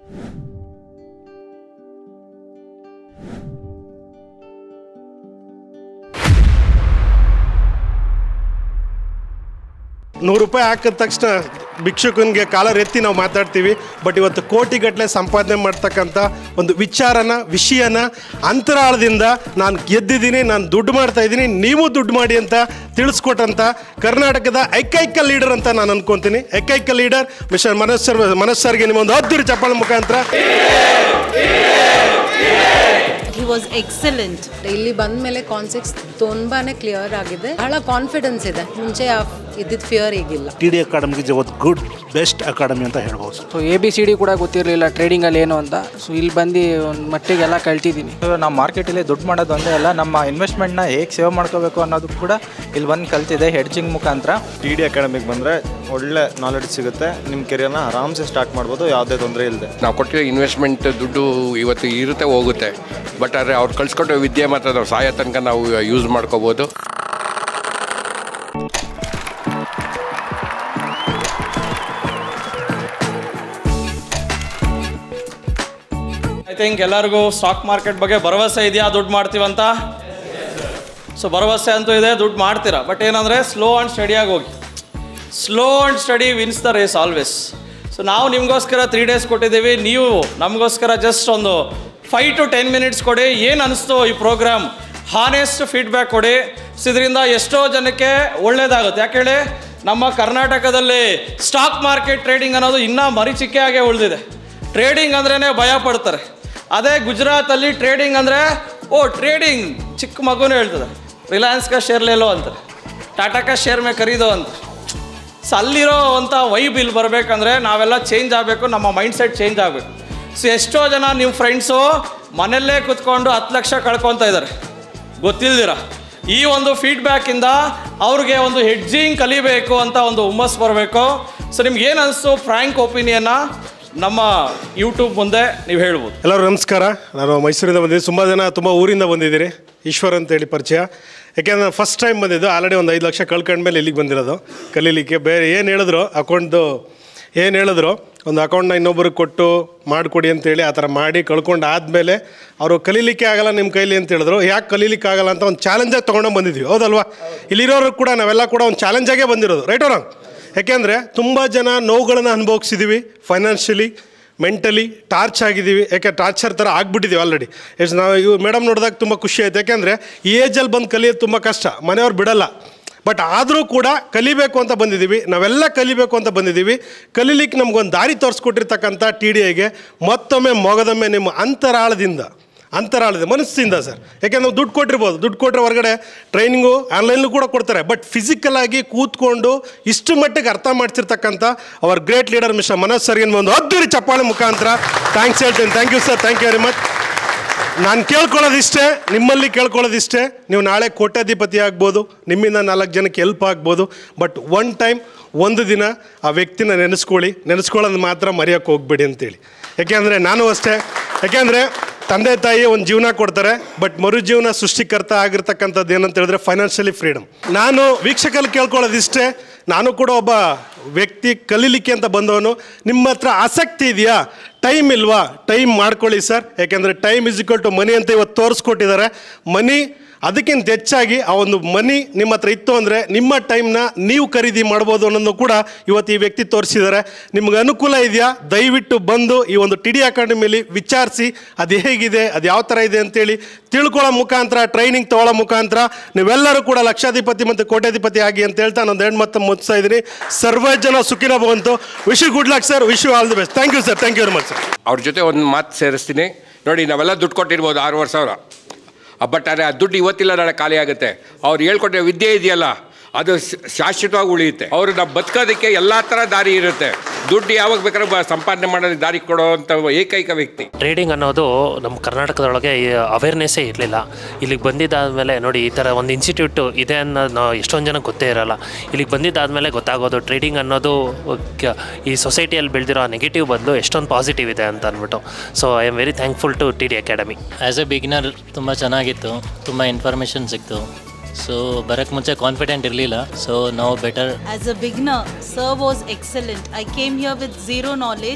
ನೂರು ರೂಪಾಯಿ ಹಾಕಿದ ತಕ್ಷಣ ಭಿಕ್ಷುಕನಿಗೆ ಕಾಲರ್ ಎತ್ತಿ ನಾವು ಮಾತಾಡ್ತೀವಿ ಬಟ್ ಇವತ್ತು ಕೋಟಿಗಟ್ಟಲೆ ಸಂಪಾದನೆ ಮಾಡ್ತಕ್ಕಂಥ ಒಂದು ವಿಚಾರನ ವಿಷಯನ ಅಂತರಾಳದಿಂದ ನಾನು ಗೆದ್ದಿದ್ದೀನಿ ನಾನು ದುಡ್ಡು ಮಾಡ್ತಾ ಇದ್ದೀನಿ ನೀವು ದುಡ್ಡು ಮಾಡಿ ಅಂತ ತಿಳಿಸ್ಕೊಟ್ಟಂಥ ಕರ್ನಾಟಕದ ಐಕೈಕ ಲೀಡರ್ ಅಂತ ನಾನು ಅನ್ಕೊಂತೀನಿ ಐಕೈಕ leader mister Manoj sir Manoj ಸರ್ಗೆ ನಿಮ್ಮೊಂದು ಹತ್ತಿರ ಚಪ್ಪಾಳೆ ಮುಖಾಂತರ ಹಿ ವಾಸ್ ಎಕ್ಸಲೆಂಟ್ ಇಲ್ಲಿ ಬಂದ ಮೇಲೆ ಕಾನ್ಸೆಪ್ಟ್ಸ್ ತುಂಬಾನೇ ಕ್ಲಿಯರ್ ಆಗಿದೆ ಬಹಳ ಕಾನ್ಫಿಡೆನ್ಸ್ ಇದೆ ಮುಂಚೆ ಇದ್ದಿದ್ದ ಫಿಯರ್ ಈಗಿಲ್ಲ ಟಿ ಡಿ ಅಕಾಡೆಮಿ ಇಸ್ ಒಂದು ಗುಡ್ ಬೆಸ್ಟ್ ಅಕಾಡೆಮಿ ಅಂತ ಹೇಳ್ಬೋದು so A B C D ಕೂಡ ಗೊತ್ತಿರಲಿಲ್ಲ ಟ್ರೇಡಿಂಗಲ್ಲಿ ಏನು ಅಂತ ಸೊ ಇಲ್ಲಿ ಬಂದು ಒಂದು ಮಟ್ಟಿಗೆಲ್ಲ ಕಲ್ತಿದ್ದೀನಿ ನಾವು ಮಾರ್ಕೆಟಲ್ಲಿ ದುಡ್ಡು ಮಾಡೋದು ಒಂದೇ ಅಲ್ಲ ನಮ್ಮ ಇನ್ವೆಸ್ಟ್ಮೆಂಟ್ನ ಹೇಗೆ ಸೇವ್ ಮಾಡ್ಕೋಬೇಕು ಅನ್ನೋದು ಕೂಡ ಇಲ್ಲಿ ಬಂದು ಕಲ್ತಿದೆ ಹೆಡ್ಜಿಂಗ್ ಮುಖಾಂತರ ಟಿ ಡಿ ಅಕಾಡೆಮಿಗೆ ಬಂದರೆ ಒಳ್ಳೆ ನಾಲೆಡ್ಜ್ ಸಿಗುತ್ತೆ ನಿಮ್ಮ ಕೆರಿಯರ್ನ ಆರಾಮ್ಸೆ ಸ್ಟಾರ್ಟ್ ಮಾಡ್ಬೋದು ಯಾವುದೇ ತೊಂದರೆ ಇಲ್ಲದೆ ನಾವು ಕೊಟ್ಟಿರೋ ಇನ್ವೆಸ್ಟ್ಮೆಂಟ್ ದುಡ್ಡು ಇವತ್ತು ಇರುತ್ತೆ ಹೋಗುತ್ತೆ ಬಟ್ ಆದರೆ ಅವ್ರು ಕಳ್ಸಿಕೊಟ್ಟೋ ವಿದ್ಯೆ ಮಾತ್ರ ನಾವು ಸಾಯೋ ತನಕ ನಾವು ಯೂಸ್ ಮಾಡ್ಕೋಬೋದು ಐ ಥಿಂಕ್ ಎಲ್ಲರಿಗೂ ಸ್ಟಾಕ್ ಮಾರ್ಕೆಟ್ ಬಗ್ಗೆ ಭರವಸೆ ಇದೆಯಾ ದುಡ್ಡು ಮಾಡ್ತೀವಂತ ಸೊ ಭರವಸೆ ಅಂತೂ ಇದೆ ದುಡ್ಡು ಮಾಡ್ತೀರಾ ಬಟ್ ಏನಂದರೆ ಸ್ಲೋ ಆ್ಯಂಡ್ ಸ್ಟಡಿಯಾಗಿ ಹೋಗಿ slow and steady wins the race always so ನಾವು ನಿಮಗೋಸ್ಕರ ತ್ರೀ ಡೇಸ್ ಕೊಟ್ಟಿದ್ದೀವಿ ನೀವು ನಮಗೋಸ್ಕರ ಜಸ್ಟ್ ಒಂದು ಫೈವ್ ಟು ಟೆನ್ ಮಿನಿಟ್ಸ್ ಕೊಡಿ ಏನು ಅನಿಸ್ತು ಈ ಪ್ರೋಗ್ರಾಮ್ ಹಾನೆಸ್ಟ್ ಫೀಡ್ಬ್ಯಾಕ್ ಕೊಡಿ ಸೊ ಇದರಿಂದ ಎಷ್ಟೋ ಜನಕ್ಕೆ ಒಳ್ಳೇದಾಗುತ್ತೆ ಯಾಕೆ ಹೇಳಿ ನಮ್ಮ ಕರ್ನಾಟಕದಲ್ಲಿ ಸ್ಟಾಕ್ ಮಾರ್ಕೆಟ್ ಟ್ರೇಡಿಂಗ್ ಅನ್ನೋದು ಇನ್ನೂ ಮರಿಚಿಕೆಯಾಗೆ ಉಳಿದಿದೆ ಟ್ರೇಡಿಂಗ್ ಅಂದ್ರೇ ಭಯ ಪಡ್ತಾರೆ ಅದೇ ಗುಜರಾತಲ್ಲಿ ಟ್ರೇಡಿಂಗ್ ಅಂದರೆ ಓ ಟ್ರೇಡಿಂಗ್ ಚಿಕ್ಕ ಮಗುನೇ ಹೇಳ್ತದೆ ರಿಲಯನ್ಸ್ ಕಾ ಶೇರ್ ಲೇಲೋ ಅಂತಾರೆ ಟಾಟಾ ಕಾ ಶೇರ್ ಮೇ ಖರೀದೋ ಅಂತ ಸೊ ಅಲ್ಲಿರೋ ಅಂಥ ವೈಬ್ ಇಲ್ಲಿ ಬರಬೇಕಂದ್ರೆ ನಾವೆಲ್ಲ ಚೇಂಜ್ ಆಗಬೇಕು ನಮ್ಮ ಮೈಂಡ್ ಸೆಟ್ ಚೇಂಜ್ ಆಗಬೇಕು ಸೊ ಎಷ್ಟೋ ಜನ ನಿಮ್ಮ ಫ್ರೆಂಡ್ಸು ಮನೆಯಲ್ಲೇ ಕುತ್ಕೊಂಡು ಹತ್ತು ಲಕ್ಷ ಕಳ್ಕೊತಾ ಇದ್ದಾರೆ ಗೊತ್ತಿಲ್ದಿರ ಈ ಒಂದು ಫೀಡ್ಬ್ಯಾಕಿಂದ ಅವ್ರಿಗೆ ಒಂದು ಹೆಡ್ಜಿಂಗ್ ಕಲಿಬೇಕು ಅಂತ ಒಂದು ಹುಮ್ಮಸ್ ಬರಬೇಕು ಸೊ ನಿಮ್ಗೆ ಏನು ಅನಿಸ್ತು ಫ್ರ್ಯಾಂಕ್ ಒಪಿನಿಯನ್ನ ನಮ್ಮ ಯೂಟ್ಯೂಬ್ ಮುಂದೆ ನೀವು ಹೇಳ್ಬೋದು ಎಲ್ಲರೂ ನಮಸ್ಕಾರ ನಾನು ಮೈಸೂರಿಂದ ಬಂದಿದ್ದೀನಿ ತುಂಬ ಜನ ತುಂಬ ಊರಿಂದ ಬಂದಿದ್ದೀರಿ ಈಶ್ವರ್ ಅಂತೇಳಿ ಪರಿಚಯ ಯಾಕೆಂದ್ರೆ ನಾನು ಫಸ್ಟ್ ಟೈಮ್ ಬಂದಿದ್ದು ಆಲ್ರೆಡಿ ಒಂದು ಐದು ಲಕ್ಷ ಕಳ್ಕೊಂಡ್ಮೇಲೆ ಇಲ್ಲಿಗೆ ಬಂದಿರೋದು ಕಲೀಲಿಕ್ಕೆ ಬೇರೆ ಏನು ಹೇಳಿದ್ರು ಅಕೌಂಟ್ದು ಏನು ಹೇಳಿದ್ರು ಒಂದು ಅಕೌಂಟ್ನ ಇನ್ನೊಬ್ಬರಿಗೆ ಕೊಟ್ಟು ಮಾಡಿಕೊಡಿ ಅಂತೇಳಿ ಆ ಥರ ಮಾಡಿ ಕಳ್ಕೊಂಡು ಆದಮೇಲೆ ಅವರು ಕಲೀಲಿಕ್ಕೆ ಆಗಲ್ಲ ನಿಮ್ಮ ಕೈಲಿ ಅಂತ ಹೇಳಿದ್ರು ಯಾಕೆ ಕಲೀಲಿಕ್ಕೆ ಆಗಲ್ಲ ಅಂತ ಒಂದು ಚಾಲೆಂಜಾಗಿ ತೊಗೊಂಡು ಬಂದಿದ್ವಿ ಹೌದಲ್ವಾ ಇಲ್ಲಿರೋರು ಕೂಡ ನಾವೆಲ್ಲ ಕೂಡ ಒಂದು ಚಾಲೆಂಜಾಗೇ ಬಂದಿರೋದು ರೈಟ್ ಅವ್ರ ಯಾಕೆಂದರೆ ತುಂಬ ಜನ ನೋವುಗಳನ್ನು ಅನುಭವಿಸಿದ್ದೀವಿ ಫೈನಾನ್ಷಿಯಲಿ ಮೆಂಟಲಿ ಟಾರ್ಚ್ ಆಗಿದ್ದೀವಿ ಯಾಕೆ ಟಾರ್ಚರ್ ಥರ ಆಗ್ಬಿಟ್ಟಿದ್ದೀವಿ ಆಲ್ರೆಡಿ ಎಷ್ಟು ನಾವು ಇವು ಮೇಡಮ್ ನೋಡಿದಾಗ ತುಂಬ ಖುಷಿ ಆಯ್ತು ಯಾಕೆಂದರೆ ಈ ಏಜಲ್ಲಿ ಬಂದು ಕಲಿಯೋದು ತುಂಬ ಕಷ್ಟ ಮನೆಯವ್ರು ಬಿಡಲ್ಲ ಬಟ್ ಆದರೂ ಕೂಡ ಕಲಿಬೇಕು ಅಂತ ಬಂದಿದ್ದೀವಿ ನಾವೆಲ್ಲ ಕಲಿಬೇಕು ಅಂತ ಬಂದಿದ್ದೀವಿ ಕಲೀಲಿಕ್ಕೆ ನಮಗೊಂದು ದಾರಿ ತೋರಿಸ್ಕೊಟ್ಟಿರ್ತಕ್ಕಂಥ ಟಿ ಡಿ ಐಗೆ ಮತ್ತೊಮ್ಮೆ ಮೊಗದೊಮ್ಮೆ ನಿಮ್ಮ ಅಂತರಾಳದಿಂದ ಅಂತರಾಳದ ಮನಸ್ಸಿಂದ ಸರ್ ಯಾಕೆಂದ್ರೆ ನಾವು ದುಡ್ಡು ಕೊಟ್ಟಿರ್ಬೋದು ದುಡ್ಡು ಕೊಟ್ಟರೆ ಹೊರಗಡೆ ಟ್ರೈನಿಂಗು ಆನ್ಲೈನ್ಲೂ ಕೂಡ ಕೊಡ್ತಾರೆ ಬಟ್ ಫಿಸಿಕಲ್ ಆಗಿ ಕೂತ್ಕೊಂಡು ಇಷ್ಟು ಮಟ್ಟಿಗೆ ಅರ್ಥ ಮಾಡ್ತಿರ್ತಕ್ಕಂಥ our great leader mister Manoj ಸರ್ಗೆ ಒಂದು ಅದ್ದೂರಿ ಚಪ್ಪಾಳೆ ಮುಖಾಂತರ ಥ್ಯಾಂಕ್ಸ್ ಹೇಳ್ತೀನಿ thank you sir thank you very much ನಾನು ಕೇಳ್ಕೊಳ್ಳೋದಿಷ್ಟೇ ನಿಮ್ಮಲ್ಲಿ ಕೇಳ್ಕೊಳ್ಳೋದಿಷ್ಟೇ ನೀವು ನಾಳೆ ಕೋಟ್ಯಾಧಿಪತಿ ಆಗ್ಬೋದು ನಿಮ್ಮಿಂದ ನಾಲ್ಕು ಜನಕ್ಕೆ ಹೆಲ್ಪ್ ಆಗ್ಬೋದು ಬಟ್ ಒನ್ ಟೈಮ್ ಒಂದು ದಿನ ಆ ವ್ಯಕ್ತಿನ ನೆನೆಸ್ಕೊಳ್ಳಿ ನೆನೆಸ್ಕೊಳ್ಳೋದು ಮಾತ್ರ ಮರೆಯೋಕ್ಕೆ ಹೋಗ್ಬೇಡಿ ಅಂತೇಳಿ ಯಾಕೆಂದರೆ ನಾನು ಅಷ್ಟೇ ಯಾಕೆಂದರೆ ತಂದೆ ತಾಯಿ ಒಂದು ಜೀವನ ಕೊಡ್ತಾರೆ ಬಟ್ ಮರು ಜೀವನ ಸೃಷ್ಟಿಕರ್ತ ಆಗಿರ್ತಕ್ಕಂಥದ್ದು ಏನಂತ ಹೇಳಿದ್ರೆ ಫೈನಾನ್ಷಿಯಲಿ ಫ್ರೀಡಮ್ ನಾನು ವೀಕ್ಷಕಲ್ಲಿ ಕೇಳ್ಕೊಳ್ಳೋದಿಷ್ಟೇ ನಾನು ಕೂಡ ಒಬ್ಬ ವ್ಯಕ್ತಿ ಕಲೀಲಿಕ್ಕೆ ಅಂತ ಬಂದವನು ನಿಮ್ಮ ಹತ್ರ ಆಸಕ್ತಿ ಇದೆಯಾ ಟೈಮ್ ಇಲ್ವಾ ಟೈಮ್ ಮಾಡ್ಕೊಳ್ಳಿ ಸರ್ ಯಾಕೆಂದರೆ time is equal to money ಅಂತ ಇವತ್ತು ತೋರಿಸ್ಕೊಟ್ಟಿದ್ದಾರೆ ಮನಿ ಅದಕ್ಕಿಂತ ಹೆಚ್ಚಾಗಿ ಆ ಒಂದು ಮನಿ ನಿಮ್ಮ ಹತ್ರ ಇತ್ತು ಅಂದರೆ ನಿಮ್ಮ ಟೈಮ್ನ ನೀವು ಖರೀದಿ ಮಾಡ್ಬೋದು ಅನ್ನೋದು ಕೂಡ ಇವತ್ತು ಈ ವ್ಯಕ್ತಿ ತೋರಿಸಿದ್ದಾರೆ ನಿಮ್ಗೆ ಅನುಕೂಲ ಇದೆಯಾ ದಯವಿಟ್ಟು ಬಂದು ಈ ಒಂದು ಟಿ ಡಿ ಅಕಾಡೆಮಿಲಿ ವಿಚಾರಿಸಿ ಅದು ಹೇಗಿದೆ ಅದು ಯಾವ ಥರ ಇದೆ ಅಂತೇಳಿ ತಿಳ್ಕೊಳ್ಳೋ ಮುಖಾಂತರ ಟ್ರೈನಿಂಗ್ ತೊಗೊಳ್ಳೋ ಮುಖಾಂತರ ನೀವೆಲ್ಲರೂ ಕೂಡ ಲಕ್ಷಾಧಿಪತಿ ಮತ್ತು ಕೋಟ್ಯಾಧಿಪತಿ ಆಗಿ ಅಂತ ಹೇಳ್ತಾ ನಾನು ಎರಡು ಮತ್ತೆ ಮುಗಿಸ್ತಾ ಇದ್ದೀನಿ ಸರ್ವ ಜನ ಸುಖಿನ ಬಂತು wish good luck sir wish you all the best thank you sir thank you very much sir ಅವ್ರ ಜೊತೆ ಒಂದು ಮಾತು ಸೇರಿಸ್ತೀನಿ ನೋಡಿ ನಾವೆಲ್ಲ ದುಡ್ಡು ಕೊಟ್ಟಿರ್ಬೋದು ಆರೂವರೆ ಸಾವಿರ ಬಟ್ ಆದರೆ ಆ ದುಡ್ಡು ಇವತ್ತಿಲ್ಲ ನಾಳೆ ಖಾಲಿ ಆಗುತ್ತೆ ಅವ್ರು ಹೇಳ್ಕೊಟ್ಟೆ ವಿದ್ಯೆ ಇದೆಯಲ್ಲ ಅದು ಶ- ಶಾಶ್ವತವಾಗಿ ಉಳಿಯುತ್ತೆ ಅವರು ನಾವು ಬದುಕೋದಕ್ಕೆ ಎಲ್ಲ ಥರ ದಾರಿ ಇರುತ್ತೆ ದುಡ್ಡು ಯಾವಾಗ ಬೇಕಾದ್ರೂ ಬ- ಸಂಪಾದನೆ ಮಾಡೋದಕ್ಕೆ ದಾರಿ ಕೊಡೋವಂಥ ಏಕೈಕ ವ್ಯಕ್ತಿ ಟ್ರೇಡಿಂಗ್ ಅನ್ನೋದು ನಮ್ಮ ಕರ್ನಾಟಕದೊಳಗೆ ಅವೇರ್ನೆಸ್ಸೇ ಇರಲಿಲ್ಲ ಇಲ್ಲಿಗೆ ಬಂದಿದ್ದಾದಮೇಲೆ ನೋಡಿ ಈ ಥರ ಒಂದು ಇನ್ಸ್ಟಿಟ್ಯೂಟ್ ಇದೆ ಅನ್ನೋದು ನಾವು ಎಷ್ಟೊಂದು ಜನ ಗೊತ್ತೇ ಇರಲ್ಲ ಇಲ್ಲಿಗೆ ಬಂದಿದ್ದಾದಮೇಲೆ ಗೊತ್ತಾಗೋದು ಟ್ರೇಡಿಂಗ್ ಅನ್ನೋದು ಕ- ಈ ಸೊಸೈಟಿಯಲ್ಲಿ ಬೆಳೆದಿರೋ ನೆಗೆಟಿವ್ ಬದಲು ಎಷ್ಟೊಂದು ಪಾಸಿಟಿವ್ ಇದೆ ಅಂತ ಅಂದ್ಬಿಟ್ಟು so I am very thankful to T D academy as a beginner ತುಂಬ ಚೆನ್ನಾಗಿತ್ತು ತುಂಬ ಇನ್ಫಾರ್ಮೇಷನ್ ಸಿಕ್ತು ಸೊ ಬರೋಕ್ಕೆ ಮುಂಚೆ ಕಾನ್ಫಿಡೆಂಟ್ ಇರಲಿಲ್ಲ ಸೊ ನಾವು better As a beginner, sir was excellent. I came here with zero knowledge.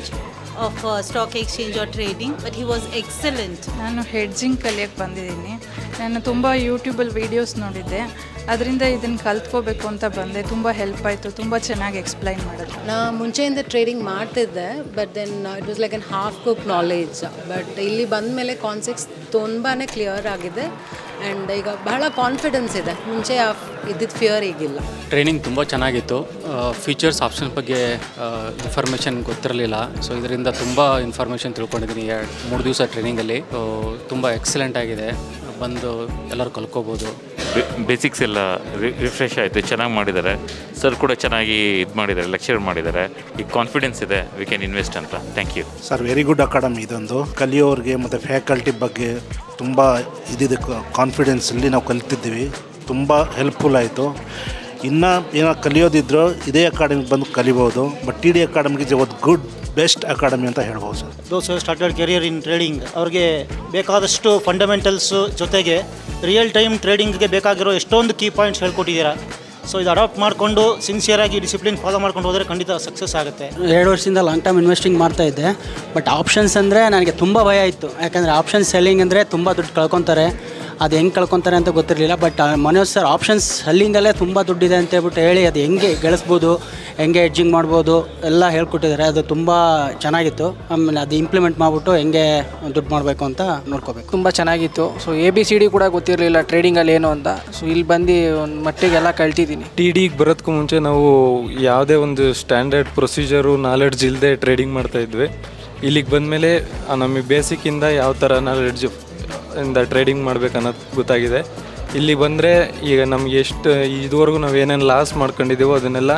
of uh, stock exchange or trading, but he was excellent. ನಾನು hedging ಕಲಿಯಕ್ಕೆ ಬಂದಿದ್ದೀನಿ ನಾನು ತುಂಬ ಯೂಟ್ಯೂಬಲ್ಲಿ ವೀಡಿಯೋಸ್ ನೋಡಿದ್ದೆ ಅದರಿಂದ ಇದನ್ನು ಕಲ್ತ್ಕೋಬೇಕು ಅಂತ ಬಂದೆ ತುಂಬ ಹೆಲ್ಪ್ ಆಯಿತು ತುಂಬ ಚೆನ್ನಾಗಿ ಎಕ್ಸ್ಪ್ಲೈನ್ ಮಾಡಿದ್ರು ನಾ ಮುಂಚೆಯಿಂದ ಟ್ರೇಡಿಂಗ್ ಮಾಡ್ತಿದ್ದೆ but then it was like an half cook knowledge but ಇಲ್ಲಿ ಬಂದ ಮೇಲೆ ಕಾನ್ಸೆಪ್ಟ್ಸ್ ತುಂಬಾ ಕ್ಲಿಯರ್ ಆಗಿದೆ ಆ್ಯಂಡ್ ಈಗ ಬಹಳ ಕಾನ್ಫಿಡೆನ್ಸ್ ಇದೆ ಮುಂಚೆ ಆ ಇದ್ದಿದ್ದು ಫಿಯರ್ ಈಗಿಲ್ಲ ಟ್ರೈನಿಂಗ್ ತುಂಬ ಚೆನ್ನಾಗಿತ್ತು ಫೀಚರ್ಸ್ ಆಪ್ಷನ್ ಬಗ್ಗೆ ಇನ್ಫಾರ್ಮೇಷನ್ ಗೊತ್ತಿರಲಿಲ್ಲ ಸೊ ಇದರಿಂದ ತುಂಬ ಇನ್ಫಾರ್ಮೇಷನ್ ತಿಳ್ಕೊಂಡಿದ್ದೀನಿ ಎರಡು ಮೂರು ದಿವಸ ಟ್ರೈನಿಂಗಲ್ಲಿ ತುಂಬ ಎಕ್ಸಲೆಂಟ್ ಆಗಿದೆ ಬಂದು ಎಲ್ಲರೂ ಕಲ್ತ್ಕೋಬೋದು ಬೇಸಿಕ್ಸ್ ಎಲ್ಲ ರಿಫ್ರೆಶ್ ಆಯಿತು ಚೆನ್ನಾಗಿ ಮಾಡಿದ್ದಾರೆ ಸರ್ ಕೂಡ ಚೆನ್ನಾಗಿ ಇದು ಮಾಡಿದ್ದಾರೆ ಲೆಕ್ಚರ್ ಮಾಡಿದ್ದಾರೆ ಈಗ ಕಾನ್ಫಿಡೆನ್ಸ್ ಇದೆ ವಿ ಕ್ಯಾನ್ ಇನ್ವೆಸ್ಟ್ ಅಂತ thank you sir very good academy ಇದೊಂದು ಕಲಿಯೋರಿಗೆ ಮತ್ತು ಫ್ಯಾಕಲ್ಟಿ ಬಗ್ಗೆ ತುಂಬ ಇದಿದೆ ಕಾನ್ಫಿಡೆನ್ಸಲ್ಲಿ ನಾವು ಕಲಿತಿದ್ದೀವಿ ತುಂಬ ಹೆಲ್ಪ್ಫುಲ್ ಆಯಿತು ಇನ್ನು ಏನೋ ಕಲಿಯೋದಿದ್ರು ಇದೇ ಅಕಾಡೆಮಿಗೆ ಬಂದು ಕಲಿಬೋದು ಬಟ್ ಟಿ ಡಿ ಅಕಾಡೆಮಿಗೆ ಇಸ್ ಒಂದು ಗುಡ್ ಬೆಸ್ಟ್ ಅಕಾಡೆಮಿ ಅಂತ ಹೇಳ್ಬೋದು sir those started career in trading ಅವ್ರಿಗೆ ಬೇಕಾದಷ್ಟು ಫಂಡಮೆಂಟಲ್ಸ್ ಜೊತೆಗೆ ರಿಯಲ್ ಟೈಮ್ ಟ್ರೇಡಿಂಗ್ಗೆ ಬೇಕಾಗಿರೋ ಎಷ್ಟೊಂದು ಕೀ ಪಾಯಿಂಟ್ಸ್ ಹೇಳ್ಕೊಟ್ಟಿದ್ದೀರಾ ಸೊ ಇದು ಅಡಾಪ್ಟ್ ಮಾಡಿಕೊಂಡು ಸಿನ್ಸಿಯರಾಗಿ ಡಿಸಿಪ್ಲಿನ್ ಫಾಲೋ ಮಾಡ್ಕೊಂಡು ಹೋದರೆ ಖಂಡಿತ ಸಕ್ಸಸ್ ಆಗುತ್ತೆ ಎರಡು ವರ್ಷದಿಂದ ಲಾಂಗ್ ಟರ್ಮ್ ಇನ್ವೆಸ್ಟಿಂಗ್ ಮಾಡ್ತಾ ಇದ್ದೆ ಬಟ್ ಆಪ್ಷನ್ಸ್ ಅಂದರೆ ನನಗೆ ತುಂಬ ಭಯ ಇತ್ತು ಯಾಕಂದರೆ ಆಪ್ಷನ್ ಸೆಲ್ಲಿಂಗ್ ಅಂದರೆ ತುಂಬ ದುಡ್ಡು ಕಳ್ಕೊತಾರೆ ಅದು ಹೆಂಗೆ ಕಳ್ಕೊತಾರೆ ಅಂತ ಗೊತ್ತಿರಲಿಲ್ಲ ಬಟ್ ಮನೋಜ್ ಸರ್ ಆಪ್ಷನ್ಸ್ ಅಲ್ಲಿಂದಲೇ ತುಂಬ ದುಡ್ಡಿದೆ ಅಂತ ಹೇಳ್ಬಿಟ್ಟು ಹೇಳಿ ಅದು ಹೆಂಗೆ ಗಳಿಸ್ಬೋದು ಹೆಂಗೆ ಎಡ್ಜಿಂಗ್ ಮಾಡ್ಬೋದು ಎಲ್ಲ ಹೇಳ್ಕೊಟ್ಟಿದ್ದಾರೆ ಅದು ತುಂಬ ಚೆನ್ನಾಗಿತ್ತು ಆಮೇಲೆ ಅದು ಇಂಪ್ಲಿಮೆಂಟ್ ಮಾಡಿಬಿಟ್ಟು ಹೆಂಗೆ ದುಡ್ಡು ಮಾಡಬೇಕು ಅಂತ ನೋಡ್ಕೋಬೇಕು ತುಂಬ ಚೆನ್ನಾಗಿತ್ತು so A B C D ಕೂಡ ಗೊತ್ತಿರಲಿಲ್ಲ ಟ್ರೇಡಿಂಗಲ್ಲಿ ಏನು ಅಂತ ಸೊ ಇಲ್ಲಿ ಬಂದು ಒಂದು ಮಟ್ಟಿಗೆಲ್ಲ ಕಲ್ತಿದ್ದೀನಿ ಟಿ ಡಿಗೆ ಬರೋದಕ್ಕೂ ಮುಂಚೆ ನಾವು ಯಾವುದೇ ಒಂದು ಸ್ಟ್ಯಾಂಡರ್ಡ್ ಪ್ರೊಸೀಜರು ನಾಲೆಡ್ಜ್ ಇಲ್ಲದೆ ಟ್ರೇಡಿಂಗ್ ಮಾಡ್ತಾ ಇದ್ವಿ ಇಲ್ಲಿಗೆ ಬಂದಮೇಲೆ ನಮಗೆ ಬೇಸಿಕ್ಕಿಂದ ಯಾವ ಥರ ನಾಲೆಡ್ಜ್ ಇಂದ ಟ್ರೇಡಿಂಗ್ ಮಾಡ್ಬೇಕು ಅನ್ನೋದು ಗೊತ್ತಾಗಿದೆ ಇಲ್ಲಿ ಬಂದರೆ ಈಗ ನಮ್ಗೆ ಎಷ್ಟು ಇದುವರೆಗೂ ನಾವು ಏನೇನು ಲಾಸ್ ಮಾಡ್ಕೊಂಡಿದ್ದೀವೋ ಅದನ್ನೆಲ್ಲ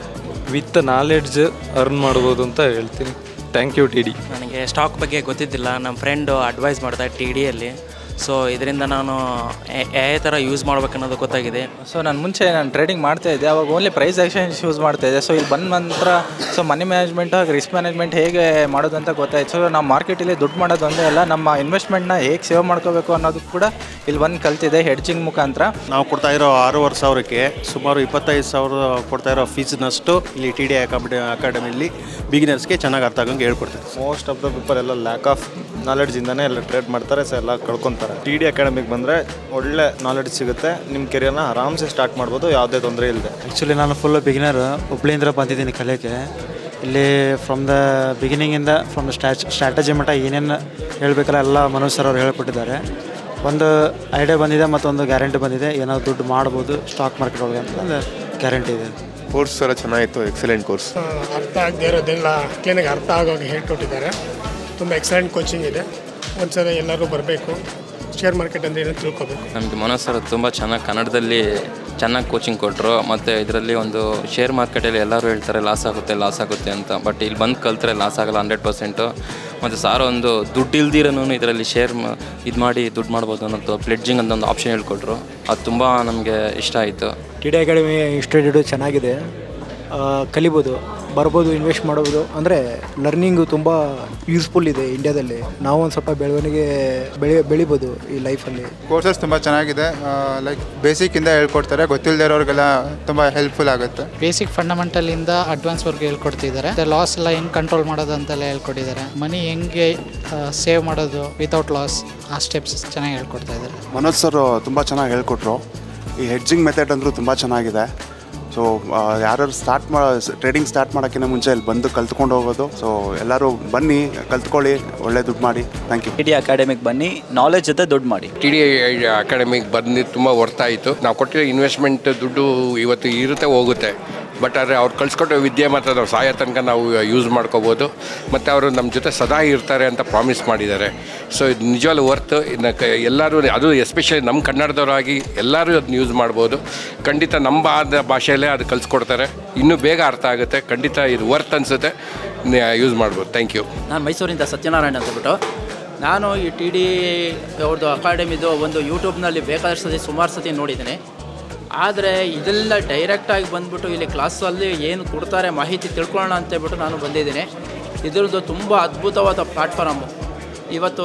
ವಿತ್ ನಾಲೆಡ್ಜ್ ಅರ್ನ್ ಮಾಡ್ಬೋದು ಅಂತ ಹೇಳ್ತೀನಿ ಥ್ಯಾಂಕ್ ಯು ಟಿ ಡಿ ನನಗೆ ಸ್ಟಾಕ್ ಬಗ್ಗೆ ಗೊತ್ತಿದ್ದಿಲ್ಲ ನಮ್ಮ ಫ್ರೆಂಡು ಅಡ್ವೈಸ್ ಮಾಡ್ತಾ ಟಿ ಡಿಯಲ್ಲಿ ಸೊ ಇದರಿಂದ ನಾನು ಯಾವ ಥರ ಯೂಸ್ ಮಾಡ್ಬೇಕನ್ನೋದು ಗೊತ್ತಾಗಿದೆ ಸೊ ನಾನು ಮುಂಚೆ ನಾನು ಟ್ರೇಡಿಂಗ್ ಮಾಡ್ತಾ ಇದ್ದೆ ಅವಾಗ ಓನ್ಲಿ ಪ್ರೈಸ್ ಎಕ್ಸ್ಚೇಂಜ್ ಯೂಸ್ ಮಾಡ್ತಾ ಇದ್ದೆ ಸೊ ಇಲ್ಲಿ ಬಂದ ನಂತರ ಸೊ ಮನಿ ಮ್ಯಾನೇಜ್ಮೆಂಟ್ ಹಾಗೆ ರಿಸ್ಕ್ ಮ್ಯಾನೇಜ್ಮೆಂಟ್ ಹೇಗೆ ಮಾಡೋದು ಅಂತ ಗೊತ್ತಾಯ್ತು ಸೊ ನಾವು ಮಾರ್ಕೆಟಲ್ಲಿ ದುಡ್ಡು ಮಾಡೋದು ಒಂದೇ ಅಲ್ಲ ನಮ್ಮ ಇನ್ವೆಸ್ಟ್ಮೆಂಟ್ನ ಹೇಗೆ ಸೇವ್ ಮಾಡ್ಕೋಬೇಕು ಅನ್ನೋದು ಕೂಡ ಇಲ್ಲಿ ಬಂದು ಕಲ್ತಿದೆ ಹೆಡ್ಜಿಂಗ್ ಮುಖಾಂತರ ನಾವು ಕೊಡ್ತಾ ಇರೋ ಆರೂವರೆ ಸಾವಿರಕ್ಕೆ ಸುಮಾರು ಇಪ್ಪತ್ತೈದು ಸಾವಿರ ಕೊಡ್ತಾ ಇರೋ ಫೀಸ್ನಷ್ಟು ಇಲ್ಲಿ ಟಿ ಡಿ ಅಕಾಡೆಮಿ ಅಕಾಡೆಮಿಲಿ ಬಿಗಿನರ್ಸ್ಗೆ ಚೆನ್ನಾಗಿ ಅರ್ಥ ಆಗಂಗೆ ಹೇಳ್ಕೊಡ್ತಾರೆ ಮೋಸ್ಟ್ ಆಫ್ ದ ಪೀಪಲ್ ಎಲ್ಲ ಲ್ಯಾಕ್ ಆಫ್ ನಾಲೆಡ್ಜಿಂದನೇ ಎಲ್ಲ ಟ್ರೇಡ್ ಮಾಡ್ತಾರೆ ಸೊ ಎಲ್ಲ ಕಳ್ಕೊತಾರೆ ಟಿ ಡಿ ಅಕಾಡೆಮಿಗೆ ಬಂದರೆ ಒಳ್ಳೆ ನಾಲೆಡ್ಜ್ ಸಿಗುತ್ತೆ ನಿಮ್ಮ ಕೆರಿಯರ್ನ ಆರಾಮ್ಸೆ ಸ್ಟಾರ್ಟ್ ಮಾಡ್ಬೋದು ಯಾವುದೇ ತೊಂದರೆ ಇಲ್ಲದೆ ಆ್ಯಕ್ಚುಲಿ ನಾನು ಫುಲ್ ಬಿಗಿನರ್ ಹುಬ್ಳಿಯಿಂದ ಬಂದಿದ್ದೀನಿ ಕಲಿಯೋಕ್ಕೆ ಇಲ್ಲಿ ಫ್ರಮ್ ದ ಬಿಗಿನಿಂಗಿಂದ ಫ್ರಮ್ ದ ಸ್ಟ್ಯಾಚ್ ಸ್ಟ್ರಾಟಜಿ ಮಟ್ಟ ಏನೇನು ಹೇಳಬೇಕಲ್ಲ ಎಲ್ಲ ಮನೋಜ್ ಸರ್ ಅವ್ರು ಹೇಳ್ಕೊಟ್ಟಿದ್ದಾರೆ ಒಂದು ಐಡಿಯಾ ಬಂದಿದೆ ಮತ್ತೊಂದು ಗ್ಯಾರಂಟಿ ಬಂದಿದೆ ಏನೋ ದುಡ್ಡು ಮಾಡ್ಬೋದು ಸ್ಟಾಕ್ ಮಾರ್ಕೆಟ್ ಒಳಗೆ ಅಂತ ಒಂದು ಗ್ಯಾರಂಟಿ ಇದೆ ಕೋರ್ಸ್ ಎಲ್ಲ ಚೆನ್ನಾಗಿತ್ತು ಎಕ್ಸಲೆಂಟ್ ಕೋರ್ಸ್ ಅರ್ಥ ಆಗದೆ ಇರೋದೆಲ್ಲ ಕ್ಲೀನಾಗಿ ಅರ್ಥ ಆಗೋಗಿ ಹೇಳ್ಕೊಟ್ಟಿದ್ದಾರೆ ತುಂಬ ಎಕ್ಸಲೆಂಟ್ ಕೋಚಿಂಗ್ ಇದೆ ಒಂದ್ಸಲ ಎಲ್ಲರೂ ಬರಬೇಕು ಶೇರ್ ಮಾರ್ಕೆಟ್ ಅಂದ್ರೆ ಏನೋ ತಿಳ್ಕೊಬೇಕು ನಮಗೆ ಮನೋಜ್ ಸರ್ ತುಂಬ ಚೆನ್ನಾಗಿ ಕನ್ನಡದಲ್ಲಿ ಚೆನ್ನಾಗಿ ಕೋಚಿಂಗ್ ಕೊಟ್ಟರು ಮತ್ತು ಇದರಲ್ಲಿ ಒಂದು ಶೇರ್ ಮಾರ್ಕೆಟಲ್ಲಿ ಎಲ್ಲರೂ ಹೇಳ್ತಾರೆ ಲಾಸ್ ಆಗುತ್ತೆ ಲಾಸ್ ಆಗುತ್ತೆ ಅಂತ ಬಟ್ ಇಲ್ಲಿ ಬಂದು ಕಲ್ತ್ರೆ ಲಾಸ್ ಆಗಲ್ಲ ಹಂಡ್ರೆಡ್ ಪರ್ಸೆಂಟು ಮತ್ತು ಸಾರ್ ಒಂದು ದುಡ್ಡು ಇಲ್ದಿರೋನು ಇದರಲ್ಲಿ ಶೇರ್ ಇದು ಮಾಡಿ ದುಡ್ಡು ಮಾಡ್ಬೋದು ಅನ್ನೋದು ಪ್ಲೆಡ್ಜಿಂಗ್ ಅಂತ ಒಂದು ಆಪ್ಷನ್ ಹೇಳ್ಕೊಟ್ರು ಅದು ತುಂಬ ನಮಗೆ ಇಷ್ಟ ಆಯಿತು ಟಿ ಡಿ ಅಕಾಡೆಮಿ ಇನ್ಸ್ಟಿಟ್ಯೂಟ್ ಚೆನ್ನಾಗಿದೆ ಆ, ಕಲಿಬೋದು ಬರ್ಬೋದು ಇನ್ವೆಸ್ಟ್ ಮಾಡ್ಬೋದು ಅಂದರೆ ಲರ್ನಿಂಗು ತುಂಬ ಯೂಸ್ಫುಲ್ ಇದೆ ಇಂಡಿಯಾದಲ್ಲಿ ನಾವು ಒಂದು ಸ್ವಲ್ಪ ಬೆಳವಣಿಗೆ ಬೆಳಿ ಬೆಳಿಬೋದು ಈ ಲೈಫಲ್ಲಿ ಕೋರ್ಸಸ್ ತುಂಬ ಚೆನ್ನಾಗಿದೆ ಲೈಕ್ ಬೇಸಿಕ್ಕಿಂದ ಹೇಳ್ಕೊಡ್ತಾರೆ ಗೊತ್ತಿಲ್ಲದೆ ಇರೋರಿಗೆಲ್ಲ ತುಂಬ ಹೆಲ್ಪ್ಫುಲ್ ಆಗುತ್ತೆ ಬೇಸಿಕ್ ಫಂಡಮೆಂಟಲಿಂದ ಅಡ್ವಾನ್ಸ್ವರೆಗೂ ಹೇಳ್ಕೊಡ್ತಿದ್ದಾರೆ ಮತ್ತೆ ಲಾಸ್ ಎಲ್ಲ ಹೆಂಗೆ ಕಂಟ್ರೋಲ್ ಮಾಡೋದು ಅಂತೆಲ್ಲ ಹೇಳ್ಕೊಟ್ಟಿದ್ದಾರೆ ಮನಿ ಹೆಂಗೆ ಸೇವ್ ಮಾಡೋದು ವಿತೌಟ್ ಲಾಸ್ ಆ ಸ್ಟೆಪ್ಸ್ ಚೆನ್ನಾಗಿ ಹೇಳ್ಕೊಡ್ತಾ ಇದ್ದಾರೆ ಮನೋಜ್ ಸರ್ ತುಂಬ ಚೆನ್ನಾಗಿ ಹೇಳ್ಕೊಟ್ರು ಈ ಹೆಡ್ಜಿಂಗ್ ಮೆಥಡ್ ಅಂದರೂ ತುಂಬ ಚೆನ್ನಾಗಿದೆ ಸೊ ಯಾರು ಸ್ಟಾರ್ಟ್ ಮಾ ಟ್ರೇಡಿಂಗ್ ಸ್ಟಾರ್ಟ್ ಮಾಡೋಕ್ಕಿಂತ ಮುಂಚೆ ಇಲ್ಲಿ ಬಂದು ಕಲ್ತ್ಕೊಂಡು ಹೋಗೋದು ಸೊ ಎಲ್ಲರೂ ಬನ್ನಿ ಕಲ್ತ್ಕೊಳ್ಳಿ ಒಳ್ಳೆ ದುಡ್ಡು ಮಾಡಿ ಥ್ಯಾಂಕ್ ಯು ಟಿ ಡಿ ಅಕಾಡೆಮಿಗೆ ಬನ್ನಿ ನಾಲೆಜ್ ಜೊತೆ ದುಡ್ಡು ಮಾಡಿ ಟಿ ಡಿ ಅಕಾಡೆಮಿಗೆ ಬಂದು ತುಂಬ ವರ್ತಾಯಿತು ನಾವು ಕೊಟ್ಟಿರೋ ಇನ್ವೆಸ್ಟ್ಮೆಂಟ್ ದುಡ್ಡು ಇವತ್ತು ಇರುತ್ತೆ ಹೋಗುತ್ತೆ ಬಟ್ ಆದರೆ ಅವ್ರು ಕಳ್ಸಿಕೊಟ್ಟೋ ವಿದ್ಯೆ ಮಾತ್ರ ನಾವು ಸಾಯೋ ತನಕ ನಾವು ಯೂಸ್ ಮಾಡ್ಕೋಬೋದು ಮತ್ತು ಅವರು ನಮ್ಮ ಜೊತೆ ಸದಾ ಇರ್ತಾರೆ ಅಂತ ಪ್ರಾಮಿಸ್ ಮಾಡಿದ್ದಾರೆ ಸೊ ಇದು ನಿಜವಾಗ್ಲೂ ವರ್ತ್ ಇನ್ನು ಕ ಎಲ್ಲರೂ ಅದು ಎಸ್ಪೆಷಲಿ ನಮ್ಮ ಕನ್ನಡದವರಾಗಿ ಎಲ್ಲರೂ ಅದನ್ನ ಯೂಸ್ ಮಾಡ್ಬೋದು ಖಂಡಿತ ನಮ್ಮ ಆದ ಭಾಷೆಯಲ್ಲೇ ಅದು ಕಲಿಸ್ಕೊಡ್ತಾರೆ ಇನ್ನೂ ಬೇಗ ಅರ್ಥ ಆಗುತ್ತೆ ಖಂಡಿತ ಇದು ವರ್ತ್ ಅನಿಸುತ್ತೆ ಯೂಸ್ ಮಾಡ್ಬೋದು ಥ್ಯಾಂಕ್ ಯು ನಾನು ಮೈಸೂರಿಂದ ಸತ್ಯನಾರಾಯಣ ಅಂತಬಿಟ್ಟು ನಾನು ಈ ಟಿ ಡಿ ಅವ್ರದ್ದು ಅಕಾಡೆಮಿದು ಒಂದು ಯೂಟ್ಯೂಬ್ನಲ್ಲಿ ಬೇಕಾದಷ್ಟು ಸತಿ ಸುಮಾರು ಸತಿ ನೋಡಿದ್ದೀನಿ ಆದರೆ ಇದೆಲ್ಲ ಡೈರೆಕ್ಟಾಗಿ ಬಂದ್ಬಿಟ್ಟು ಇಲ್ಲಿ ಕ್ಲಾಸಲ್ಲಿ ಏನು ಕೊಡ್ತಾರೆ ಮಾಹಿತಿ ತಿಳ್ಕೊಳ್ಳೋಣ ಅಂತೇಳ್ಬಿಟ್ಟು ನಾನು ಬಂದಿದ್ದೀನಿ ಇದ್ರದ್ದು ತುಂಬ ಅದ್ಭುತವಾದ ಪ್ಲ್ಯಾಟ್ಫಾರಮು ಇವತ್ತು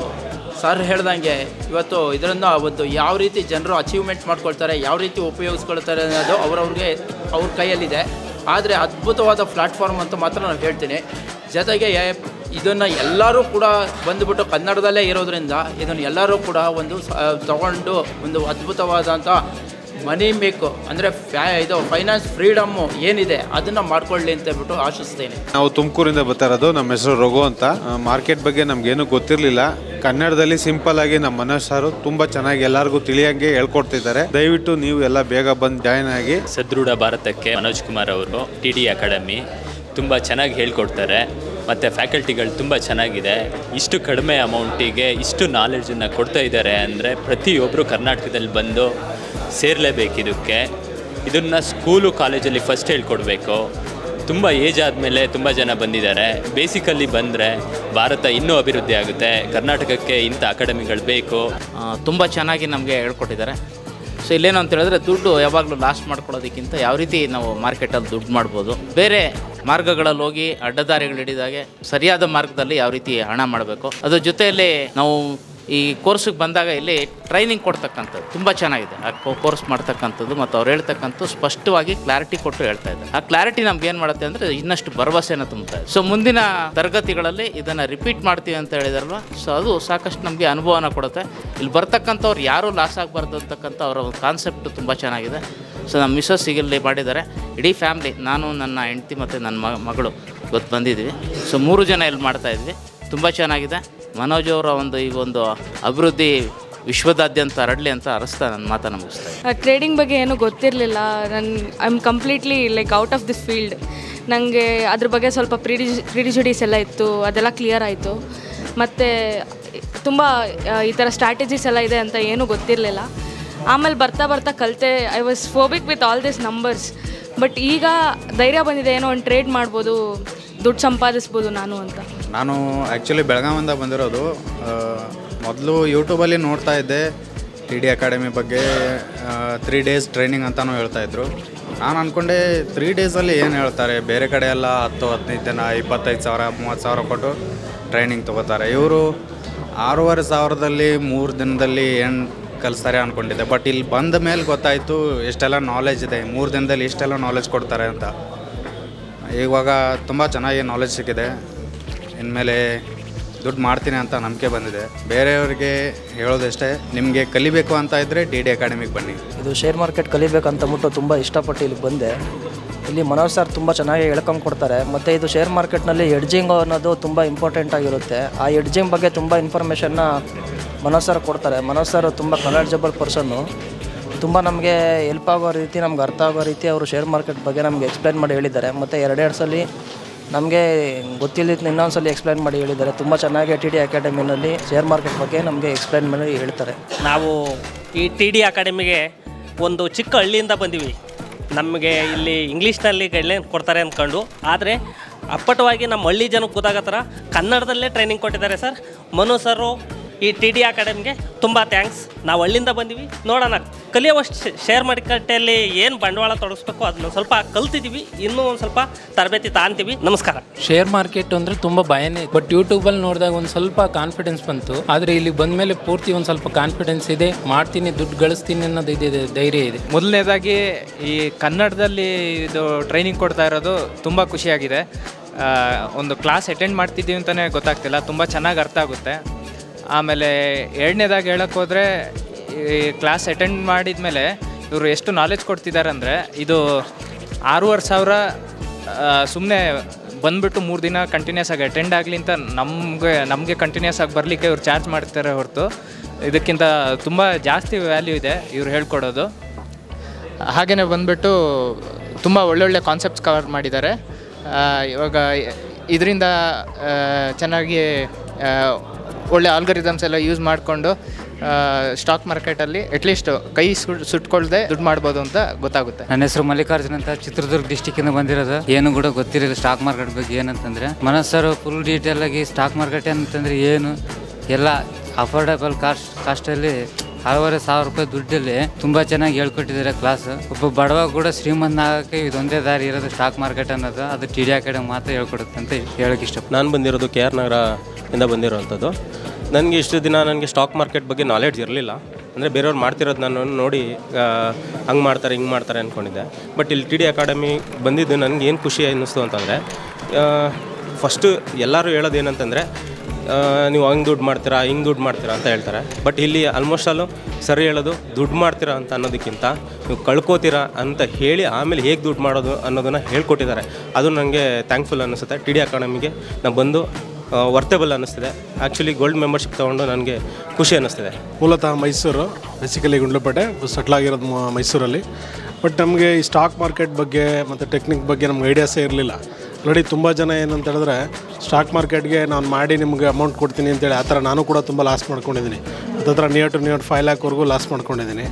ಸರ್ ಹೇಳ್ದಂಗೆ ಇವತ್ತು ಇದರಿಂದ ಒಂದು ಯಾವ ರೀತಿ ಜನರು ಅಚೀವ್ಮೆಂಟ್ ಮಾಡ್ಕೊಳ್ತಾರೆ ಯಾವ ರೀತಿ ಉಪಯೋಗಿಸ್ಕೊಳ್ತಾರೆ ಅನ್ನೋದು ಅವ್ರವ್ರಿಗೆ ಅವ್ರ ಕೈಯಲ್ಲಿದೆ ಆದರೆ ಅದ್ಭುತವಾದ ಪ್ಲ್ಯಾಟ್ಫಾರ್ಮ್ ಅಂತ ಮಾತ್ರ ನಾನು ಹೇಳ್ತೀನಿ ಜೊತೆಗೆ ಇದನ್ನು ಎಲ್ಲರೂ ಕೂಡ ಬಂದುಬಿಟ್ಟು ಕನ್ನಡದಲ್ಲೇ ಇರೋದ್ರಿಂದ ಇದನ್ನು ಎಲ್ಲರೂ ಕೂಡ ಒಂದು ಸ- ತಗೊಂಡು ಒಂದು ಅದ್ಭುತವಾದಂಥ ಮನಿ ಮೇಕು ಅಂದರೆ ಫ್ಯಾ ಇದು ಫೈನಾನ್ಸ್ ಫ್ರೀಡಮ್ಮು ಏನಿದೆ ಅದನ್ನು ಮಾಡ್ಕೊಳ್ಳಿ ಅಂತ ಹೇಳ್ಬಿಟ್ಟು ಆಶಿಸ್ತೇನೆ ನಾವು ತುಮಕೂರಿಂದ ಬರ್ತಾ ಇರೋದು ನಮ್ಮ ಹೆಸರು ರಘು ಅಂತ ಮಾರ್ಕೆಟ್ ಬಗ್ಗೆ ನಮಗೇನು ಗೊತ್ತಿರಲಿಲ್ಲ ಕನ್ನಡದಲ್ಲಿ ಸಿಂಪಲ್ ಆಗಿ ನಮ್ಮ ಮನೋಜ್ ಸಾರು ತುಂಬ ಚೆನ್ನಾಗಿ ಎಲ್ಲರಿಗೂ ತಿಳಿಯಂಗೆ ಹೇಳ್ಕೊಡ್ತಿದ್ದಾರೆ ದಯವಿಟ್ಟು ನೀವು ಎಲ್ಲ ಬೇಗ ಬಂದು ಜಾಯ್ನ್ ಆಗಿ ಸದೃಢ ಭಾರತಕ್ಕೆ ಮನೋಜ್ ಕುಮಾರ್ ಅವರು ಟಿ ಡಿ ಅಕಾಡೆಮಿ ತುಂಬ ಚೆನ್ನಾಗಿ ಹೇಳ್ಕೊಡ್ತಾರೆ ಮತ್ತು ಫ್ಯಾಕಲ್ಟಿಗಳು ತುಂಬ ಚೆನ್ನಾಗಿದೆ ಇಷ್ಟು ಕಡಿಮೆ ಅಮೌಂಟಿಗೆ ಇಷ್ಟು ನಾಲೆಡ್ಜನ್ನು ಕೊಡ್ತಾ ಇದ್ದಾರೆ ಅಂದರೆ ಪ್ರತಿಯೊಬ್ಬರು ಕರ್ನಾಟಕದಲ್ಲಿ ಬಂದು ಸೇರಲೇಬೇಕು ಇದಕ್ಕೆ ಇದನ್ನು ಸ್ಕೂಲು ಕಾಲೇಜಲ್ಲಿ ಫಸ್ಟ್ ಹೇಳ್ಕೊಡ್ಬೇಕು ತುಂಬ ಏಜ್ ಆದಮೇಲೆ ತುಂಬ ಜನ ಬಂದಿದ್ದಾರೆ ಬೇಸಿಕಲ್ಲಿ ಬಂದರೆ ಭಾರತ ಇನ್ನೂ ಅಭಿವೃದ್ಧಿ ಆಗುತ್ತೆ ಕರ್ನಾಟಕಕ್ಕೆ ಇಂಥ ಅಕಾಡೆಮಿಗಳು ಬೇಕು ತುಂಬ ಚೆನ್ನಾಗಿ ನಮಗೆ ಹೇಳ್ಕೊಟ್ಟಿದ್ದಾರೆ ಸೊ ಇಲ್ಲೇನು ಅಂತ ಹೇಳಿದ್ರೆ ದುಡ್ಡು ಯಾವಾಗಲೂ ಲಾಸ್ಟ್ ಮಾಡ್ಕೊಳ್ಳೋದಕ್ಕಿಂತ ಯಾವ ರೀತಿ ನಾವು ಮಾರ್ಕೆಟಲ್ಲಿ ದುಡ್ಡು ಮಾಡ್ಬೋದು ಬೇರೆ ಮಾರ್ಗಗಳಲ್ಲಿ ಹೋಗಿ ಅಡ್ಡದಾರಿಗಳು ಹಿಡಿದಾಗೆ ಸರಿಯಾದ ಮಾರ್ಗದಲ್ಲಿ ಯಾವ ರೀತಿ ಹಣ ಮಾಡಬೇಕು ಅದ್ರ ಜೊತೆಯಲ್ಲಿ ನಾವು ಈ ಕೋರ್ಸಿಗೆ ಬಂದಾಗ ಇಲ್ಲಿ ಟ್ರೈನಿಂಗ್ ಕೊಡ್ತಕ್ಕಂಥದ್ದು ತುಂಬ ಚೆನ್ನಾಗಿದೆ ಆ ಕೋರ್ಸ್ ಮಾಡ್ತಕ್ಕಂಥದ್ದು ಮತ್ತು ಅವ್ರು ಹೇಳ್ತಕ್ಕಂಥ ಸ್ಪಷ್ಟವಾಗಿ ಕ್ಲಾರಿಟಿ ಕೊಟ್ಟು ಹೇಳ್ತಾ ಇದ್ದಾರೆ ಆ ಕ್ಲಾರಿಟಿ ನಮ್ಗೆ ಏನು ಮಾಡುತ್ತೆ ಅಂದರೆ ಇನ್ನಷ್ಟು ಭರವಸೆನ ತುಂಬುತ್ತೆ ಸೊ ಮುಂದಿನ ತರಗತಿಗಳಲ್ಲಿ ಇದನ್ನು ರಿಪೀಟ್ ಮಾಡ್ತೀವಿ ಅಂತ ಹೇಳಿದಾರಲ್ವ ಸೊ ಅದು ಸಾಕಷ್ಟು ನಮಗೆ ಅನುಭವನ ಕೊಡುತ್ತೆ ಇಲ್ಲಿ ಬರ್ತಕ್ಕಂಥವ್ರು ಯಾರೂ ಲಾಸ್ ಆಗಬಾರ್ದು ಅಂತಕ್ಕಂಥ ಅವರ ಒಂದು ಕಾನ್ಸೆಪ್ಟ್ ತುಂಬ ಚೆನ್ನಾಗಿದೆ ಸೊ ನಮ್ಮ ಮಿಸ್ಸಸ್ ಈಗ ಇಲ್ಲಿ ಮಾಡಿದ್ದಾರೆ ಇಡೀ ಫ್ಯಾಮ್ಲಿ ನಾನು ನನ್ನ ಹೆಂಡ್ತಿ ಮತ್ತು ನನ್ನ ಮ ಮಗಳು ಇವತ್ತು ಬಂದಿದ್ವಿ ಸೊ ಮೂರು ಜನ ಇಲ್ಲಿ ಮಾಡ್ತಾ ಇದ್ವಿ ತುಂಬ ಚೆನ್ನಾಗಿದೆ ಮನೋಜ್ ಅವರ ಒಂದು ಈ ಒಂದು ಅಭಿವೃದ್ಧಿ ವಿಶ್ವದಾದ್ಯಂತ ಹರಡಲಿ ಅಂತ ಅರಸ್ತಾ ನನ್ನ ಮಾತನ್ನು ಮುಗಿಸ್ತಾ ಇದ್ದೀನಿ. ಟ್ರೇಡಿಂಗ್ ಬಗ್ಗೆ ಏನೂ ಗೊತ್ತಿರಲಿಲ್ಲ ನನ್ನ I am completely like out of this field ನನಗೆ ಅದ್ರ ಬಗ್ಗೆ ಸ್ವಲ್ಪ ಪ್ರಿಡಿ ಪ್ರಿಡಿಜುಡೀಸ್ ಎಲ್ಲ ಇತ್ತು ಅದೆಲ್ಲ ಕ್ಲಿಯರ್ ಆಯಿತು ಮತ್ತು ತುಂಬ ಈ ಥರ ಸ್ಟ್ರಾಟಜೀಸ್ ಎಲ್ಲ ಇದೆ ಅಂತ ಏನೂ ಗೊತ್ತಿರಲಿಲ್ಲ ಆಮೇಲೆ ಬರ್ತಾ ಬರ್ತಾ ಕಲಿತೆ I was phobic with all this numbers but ಈಗ ಧೈರ್ಯ ಬಂದಿದೆ ಏನೋ ಒಂದು ಟ್ರೇಡ್ ಮಾಡ್ಬೋದು ದುಡ್ಡು ಸಂಪಾದಿಸ್ಬೋದು ನಾನು ಅಂತ ನಾನು ಆ್ಯಕ್ಚುಲಿ ಬೆಳಗಾವಿಂದ ಬಂದಿರೋದು ಮೊದಲು ಯೂಟ್ಯೂಬಲ್ಲಿ ನೋಡ್ತಾ ಇದ್ದೆ ಟಿ ಡಿ ಅಕಾಡೆಮಿ ಬಗ್ಗೆ ತ್ರೀ ಡೇಸ್ ಟ್ರೈನಿಂಗ್ ಅಂತಲೂ ಹೇಳ್ತಾಯಿದ್ರು ನಾನು ಅಂದ್ಕೊಂಡೆ ತ್ರೀ ಡೇಸಲ್ಲಿ ಏನು ಹೇಳ್ತಾರೆ ಬೇರೆ ಕಡೆ ಎಲ್ಲ ಹತ್ತು ಹದಿನೈದು ದಿನ ಇಪ್ಪತ್ತೈದು ಸಾವಿರ ಮೂವತ್ತು ಸಾವಿರ ಕೊಟ್ಟು ಟ್ರೈನಿಂಗ್ ತೊಗೋತಾರೆ ಇವರು ಆರೂವರೆ ಸಾವಿರದಲ್ಲಿ ಮೂರು ದಿನದಲ್ಲಿ ಏನು ಕಲಿಸ್ತಾರೆ ಅಂದ್ಕೊಂಡಿದ್ದೆ ಬಟ್ ಇಲ್ಲಿ ಬಂದ ಮೇಲೆ ಗೊತ್ತಾಯಿತು ಎಷ್ಟೆಲ್ಲ ನಾಲೆಜ್ ಇದೆ ಮೂರು ದಿನದಲ್ಲಿ ಇಷ್ಟೆಲ್ಲ ನಾಲೆಜ್ ಕೊಡ್ತಾರೆ ಅಂತ ಇವಾಗ ತುಂಬ ಚೆನ್ನಾಗಿ ನಾಲೆಜ್ ಸಿಕ್ಕಿದೆ ಇನ್ಮೇಲೆ ದುಡ್ಡು ಮಾಡ್ತೀನಿ ಅಂತ ನಂಬಿಕೆ ಬಂದಿದೆ ಬೇರೆಯವ್ರಿಗೆ ಹೇಳೋದಷ್ಟೇ ನಿಮಗೆ ಕಲಿಬೇಕು ಅಂತ ಇದ್ದರೆ ಡಿ ಡಿ ಅಕಾಡೆಮಿಗೆ ಬನ್ನಿ ಇದು ಶೇರ್ ಮಾರ್ಕೆಟ್ ಕಲಿಬೇಕಂತ ಬಿಟ್ಟು ತುಂಬ ಇಷ್ಟಪಟ್ಟು ಇಲ್ಲಿ ಬಂದೆ ಇಲ್ಲಿ ಮನೋಜ್ ಸರ್ ತುಂಬ ಚೆನ್ನಾಗಿ ಹೇಳ್ಕೊಂಡು ಕೊಡ್ತಾರೆ ಮತ್ತು ಇದು ಶೇರ್ ಮಾರ್ಕೆಟ್ನಲ್ಲಿ ಎಡ್ಜಿಂಗ್ ಅನ್ನೋದು ತುಂಬ ಇಂಪಾರ್ಟೆಂಟ್ ಆಗಿರುತ್ತೆ ಆ ಎಡ್ಜಿಂಗ್ ಬಗ್ಗೆ ತುಂಬ ಇನ್ಫಾರ್ಮೇಷನ್ನ ಮನೋಜ್ ಸರ್ ಕೊಡ್ತಾರೆ ಮನೋಜ್ ಸರ್ ತುಂಬ ಕನರ್ಜಬಲ್ ಪರ್ಸನ್ನು ತುಂಬ ನಮಗೆ ಹೆಲ್ಪ್ ಆಗೋ ರೀತಿ ನಮ್ಗೆ ಅರ್ಥ ಆಗೋ ರೀತಿ ಅವರು ಶೇರ್ ಮಾರ್ಕೆಟ್ ಬಗ್ಗೆ ನಮಗೆ ಎಕ್ಸ್ಪ್ಲೈನ್ ಮಾಡಿ ಹೇಳಿದ್ದಾರೆ ಮತ್ತು ಎರಡೆರಡು ಸಲ ನಮಗೆ ಗೊತ್ತಿಲ್ಲದ ಇನ್ನೊಂದು ಸಲ ಎಕ್ಸ್ಪ್ಲೈನ್ ಮಾಡಿ ಹೇಳಿದ್ದಾರೆ ತುಂಬ ಚೆನ್ನಾಗಿ ಟಿ ಡಿ ಅಕಾಡೆಮಿನಲ್ಲಿ ಶೇರ್ ಮಾರ್ಕೆಟ್ ಬಗ್ಗೆ ನಮಗೆ ಎಕ್ಸ್ಪ್ಲೈನ್ ಮಾಡಿ ಹೇಳ್ತಾರೆ ನಾವು ಈ ಟಿ ಡಿ ಅಕಾಡೆಮಿಗೆ ಒಂದು ಚಿಕ್ಕ ಹಳ್ಳಿಯಿಂದ ಬಂದೀವಿ ನಮಗೆ ಇಲ್ಲಿ ಇಂಗ್ಲೀಷ್ನಲ್ಲಿ ಗೈಡ್ಲೈನ್ ಕೊಡ್ತಾರೆ ಅಂದ್ಕೊಂಡು ಆದರೆ ಅಪ್ಪಟವಾಗಿ ನಮ್ಮ ಹಳ್ಳಿ ಜನಕ್ಕೆ ಗೊತ್ತಾಗೋ ಥರ ಕನ್ನಡದಲ್ಲೇ ಟ್ರೈನಿಂಗ್ ಕೊಟ್ಟಿದ್ದಾರೆ ಸರ್ ಮನು ಸರು ಈ ಟಿ ಡಿ ಅಕಾಡೆಮಿಗೆ ತುಂಬ ಥ್ಯಾಂಕ್ಸ್ ನಾವು ಹಳ್ಳಿಯಿಂದ ಬಂದೀವಿ ನೋಡೋಣ ಕಲಿಯೋವಷ್ಟು ಶೇರ್ ಮಾರುಕಟ್ಟೆಯಲ್ಲಿ ಏನು ಬಂಡವಾಳ ತೊಡಗಿಸ್ಬೇಕು ಅದನ್ನ ಸ್ವಲ್ಪ ಕಲ್ತಿದ್ದೀವಿ ಇನ್ನೂ ಒಂದು ಸ್ವಲ್ಪ ತರಬೇತಿ ತಾಂತೀವಿ ನಮಸ್ಕಾರ ಶೇರ್ ಮಾರ್ಕೆಟ್ ಅಂದರೆ ತುಂಬ ಭಯನೇ ಬಟ್ ಯೂಟ್ಯೂಬಲ್ಲಿ ನೋಡಿದಾಗ ಒಂದು ಸ್ವಲ್ಪ ಕಾನ್ಫಿಡೆನ್ಸ್ ಬಂತು ಆದರೆ ಇಲ್ಲಿ ಬಂದಮೇಲೆ ಪೂರ್ತಿ ಒಂದು ಸ್ವಲ್ಪ ಕಾನ್ಫಿಡೆನ್ಸ್ ಇದೆ ಮಾಡ್ತೀನಿ ದುಡ್ಡು ಗಳಿಸ್ತೀನಿ ಅನ್ನೋದು ಇದೆ ಧೈರ್ಯ ಇದೆ ಮೊದಲನೇದಾಗಿ ಈ ಕನ್ನಡದಲ್ಲಿ ಇದು ಟ್ರೈನಿಂಗ್ ಕೊಡ್ತಾ ಇರೋದು ತುಂಬ ಖುಷಿಯಾಗಿದೆ ಆ, ಒಂದು ಕ್ಲಾಸ್ ಅಟೆಂಡ್ ಮಾಡ್ತಿದ್ದೀವಿ ಅಂತಲೇ ಗೊತ್ತಾಗ್ತಿಲ್ಲ ತುಂಬ ಚೆನ್ನಾಗಿ ಅರ್ಥ ಆಗುತ್ತೆ ಆಮೇಲೆ ಎರಡನೇದಾಗಿ ಹೇಳಕ್ಕೆ ಹೋದರೆ ಈ ಕ್ಲಾಸ್ ಅಟೆಂಡ್ ಮಾಡಿದ ಮೇಲೆ ಇವರು ಎಷ್ಟು ನಾಲೆಜ್ ಕೊಡ್ತಿದ್ದಾರೆ ಅಂದರೆ ಇದು ಆರೂವರೆ ಸಾವಿರ ಸುಮ್ಮನೆ ಬಂದ್ಬಿಟ್ಟು ಮೂರು ದಿನ ಕಂಟಿನ್ಯೂಸ್ ಆಗಿ ಅಟೆಂಡ್ ಆಗಲಿ ಅಂತ ನಮಗೆ ನಮಗೆ ಕಂಟಿನ್ಯೂಸ್ ಆಗಿ ಬರಲಿಕ್ಕೆ ಇವ್ರು ಚಾರ್ಜ್ ಮಾಡ್ತಾರೆ ಹೊರತು ಇದಕ್ಕಿಂತ ತುಂಬ ಜಾಸ್ತಿ ವ್ಯಾಲ್ಯೂ ಇದೆ ಇವ್ರು ಹೇಳ್ಕೊಡೋದು ಹಾಗೆಯೇ ಬಂದ್ಬಿಟ್ಟು ತುಂಬ ಒಳ್ಳೊಳ್ಳೆ ಕಾನ್ಸೆಪ್ಟ್ಸ್ ಕವರ್ ಮಾಡಿದ್ದಾರೆ ಆ, ಇವಾಗ ಇದರಿಂದ ಚೆನ್ನಾಗಿ ಆ, ಒಳ್ಳೆ ಆಲ್ಗರಿದಮ್ಸ್ ಎಲ್ಲ ಯೂಸ್ ಮಾಡಿಕೊಂಡು ಸ್ಟಾಕ್ ಮಾರ್ಕೆಟಲ್ಲಿ ಅಟ್ಲೀಸ್ಟ್ ಕೈ ಸುಟ್ ಸುಟ್ಕೊಳ್ದೆ ದುಡ್ಡು ಮಾಡ್ಬೋದು ಅಂತ ಗೊತ್ತಾಗುತ್ತೆ ನನ್ನ ಹೆಸರು ಮಲ್ಲಿಕಾರ್ಜುನ್ ಅಂತ ಚಿತ್ರದುರ್ಗ ಡಿಸ್ಟಿಕ್ಕಿಂದ ಬಂದಿರೋದು ಏನು ಕೂಡ ಗೊತ್ತಿರಲಿಲ್ಲ ಸ್ಟಾಕ್ ಮಾರ್ಕೆಟ್ ಬಗ್ಗೆ ಏನಂತಂದರೆ ಮನೋಜ್ ಸರ್ ಫುಲ್ ಡೀಟೇಲ್ ಆಗಿ ಸ್ಟಾಕ್ ಮಾರ್ಕೆಟ್ ಅಂತಂದರೆ ಏನು ಎಲ್ಲ ಅಫೋರ್ಡಬಲ್ ಕಾಸ್ಟ್ ಕಾಸ್ಟಲ್ಲಿ ಹಲವಾರು ಸಾವಿರ ರೂಪಾಯಿ ದುಡ್ಡಲ್ಲಿ ತುಂಬ ಚೆನ್ನಾಗಿ ಹೇಳ್ಕೊಟ್ಟಿದ್ದಾರೆ ಕ್ಲಾಸ್ ಒಬ್ಬ ಬಡವ ಕೂಡ ಶ್ರೀಮಂತ ಆಗೋಕ್ಕೆ ಇದೊಂದೇ ದಾರಿ ಇರೋದು ಸ್ಟಾಕ್ ಮಾರ್ಕೆಟ್ ಅನ್ನೋದು ಅದು ಟಿ ಡಿ ಅಕಾಡೆಮಿ ಮಾತ್ರ ಹೇಳ್ಕೊಡುತ್ತೆ ಅಂತ ಹೇಳಕ್ಕೆ ಇಷ್ಟ ನಾನು ಬಂದಿರೋದು ಕೆ ಆರ್ ನಗರ ಇಂದ ಬಂದಿರೋವಂಥದ್ದು ನನಗೆ ಇಷ್ಟು ದಿನ ನನಗೆ ಸ್ಟಾಕ್ ಮಾರ್ಕೆಟ್ ಬಗ್ಗೆ ನಾಲೆಡ್ಜ್ ಇರಲಿಲ್ಲ ಅಂದರೆ ಬೇರೆಯವ್ರು ಮಾಡ್ತಿರೋದು ನಾನು ನೋಡಿ ಹಂಗೆ ಮಾಡ್ತಾರೆ ಹಿಂಗೆ ಮಾಡ್ತಾರೆ ಅಂದ್ಕೊಂಡಿದ್ದೆ ಬಟ್ ಇಲ್ಲಿ ಟಿ ಡಿ ಅಕಾಡೆಮಿ ಬಂದಿದ್ದು ನನಗೆ ಏನು ಖುಷಿ ಅನ್ನಿಸ್ತು ಅಂತಂದರೆ ಫಸ್ಟು ಎಲ್ಲರೂ ಹೇಳೋದು ಏನಂತಂದರೆ ನೀವು ಹಂಗೆ ದುಡ್ಡು ಮಾಡ್ತೀರಾ ಹಿಂಗೆ ದುಡ್ಡು ಮಾಡ್ತೀರಾ ಅಂತ ಹೇಳ್ತಾರೆ ಬಟ್ ಇಲ್ಲಿ ಆಲ್ಮೋಸ್ಟ್ ಆಲು ಸರಿ ಹೇಳೋದು ದುಡ್ಡು ಮಾಡ್ತೀರಾ ಅಂತ ಅನ್ನೋದಕ್ಕಿಂತ ನೀವು ಕಳ್ಕೋತೀರಾ ಅಂತ ಹೇಳಿ ಆಮೇಲೆ ಹೇಗೆ ದುಡ್ಡು ಮಾಡೋದು ಅನ್ನೋದನ್ನು ಹೇಳ್ಕೊಟ್ಟಿದ್ದಾರೆ ಅದು ನನಗೆ ಥ್ಯಾಂಕ್ಫುಲ್ ಅನ್ನಿಸುತ್ತೆ ಟಿ ಡಿ ಅಕಾಡೆಮಿಗೆ ನಾನು ಬಂದು ವರ್ತೇಬಲ್ ಅನ್ನಿಸ್ತಿದೆ ಆ್ಯಕ್ಚುಲಿ ಗೋಲ್ಡ್ ಮೆಂಬರ್ಶಿಪ್ ತೊಗೊಂಡು ನನಗೆ ಖುಷಿ ಅನ್ನಿಸ್ತಿದೆ ಮೂಲತಃ ಮೈಸೂರು ಬೇಸಿಕಲಿ ಗುಂಡ್ಲುಪೇಟೆ ಸೆಟ್ಲ್ ಆಗಿರೋದು ಮ- ಮೈಸೂರಲ್ಲಿ ಬಟ್ ನಮಗೆ ಈ ಸ್ಟಾಕ್ ಮಾರ್ಕೆಟ್ ಬಗ್ಗೆ ಮತ್ತು ಟೆಕ್ನಿಕ್ ಬಗ್ಗೆ ನಮ್ಗೆ ಐಡಿಯಾಸೇ ಇರಲಿಲ್ಲ ನೋಡಿ ತುಂಬ ಜನ ಏನಂತ ಹೇಳಿದ್ರೆ ಸ್ಟಾಕ್ ಮಾರ್ಕೆಟ್ಗೆ ನಾನು ಮಾಡಿ ನಿಮಗೆ ಅಮೌಂಟ್ ಕೊಡ್ತೀನಿ ಅಂತೇಳಿ ಆ ಥರ ನಾನು ಕೂಡ ತುಂಬ ಲಾಸ್ ಮಾಡ್ಕೊಂಡಿದ್ದೀನಿ ಹತ್ತತ್ರ ನಿಯರ್ ಟು ನಿಯರ್ ಫೈವ್ ಲ್ಯಾಕ್ವರೆಗೂ ಲಾಸ್ ಮಾಡ್ಕೊಂಡಿದ್ದೀನಿ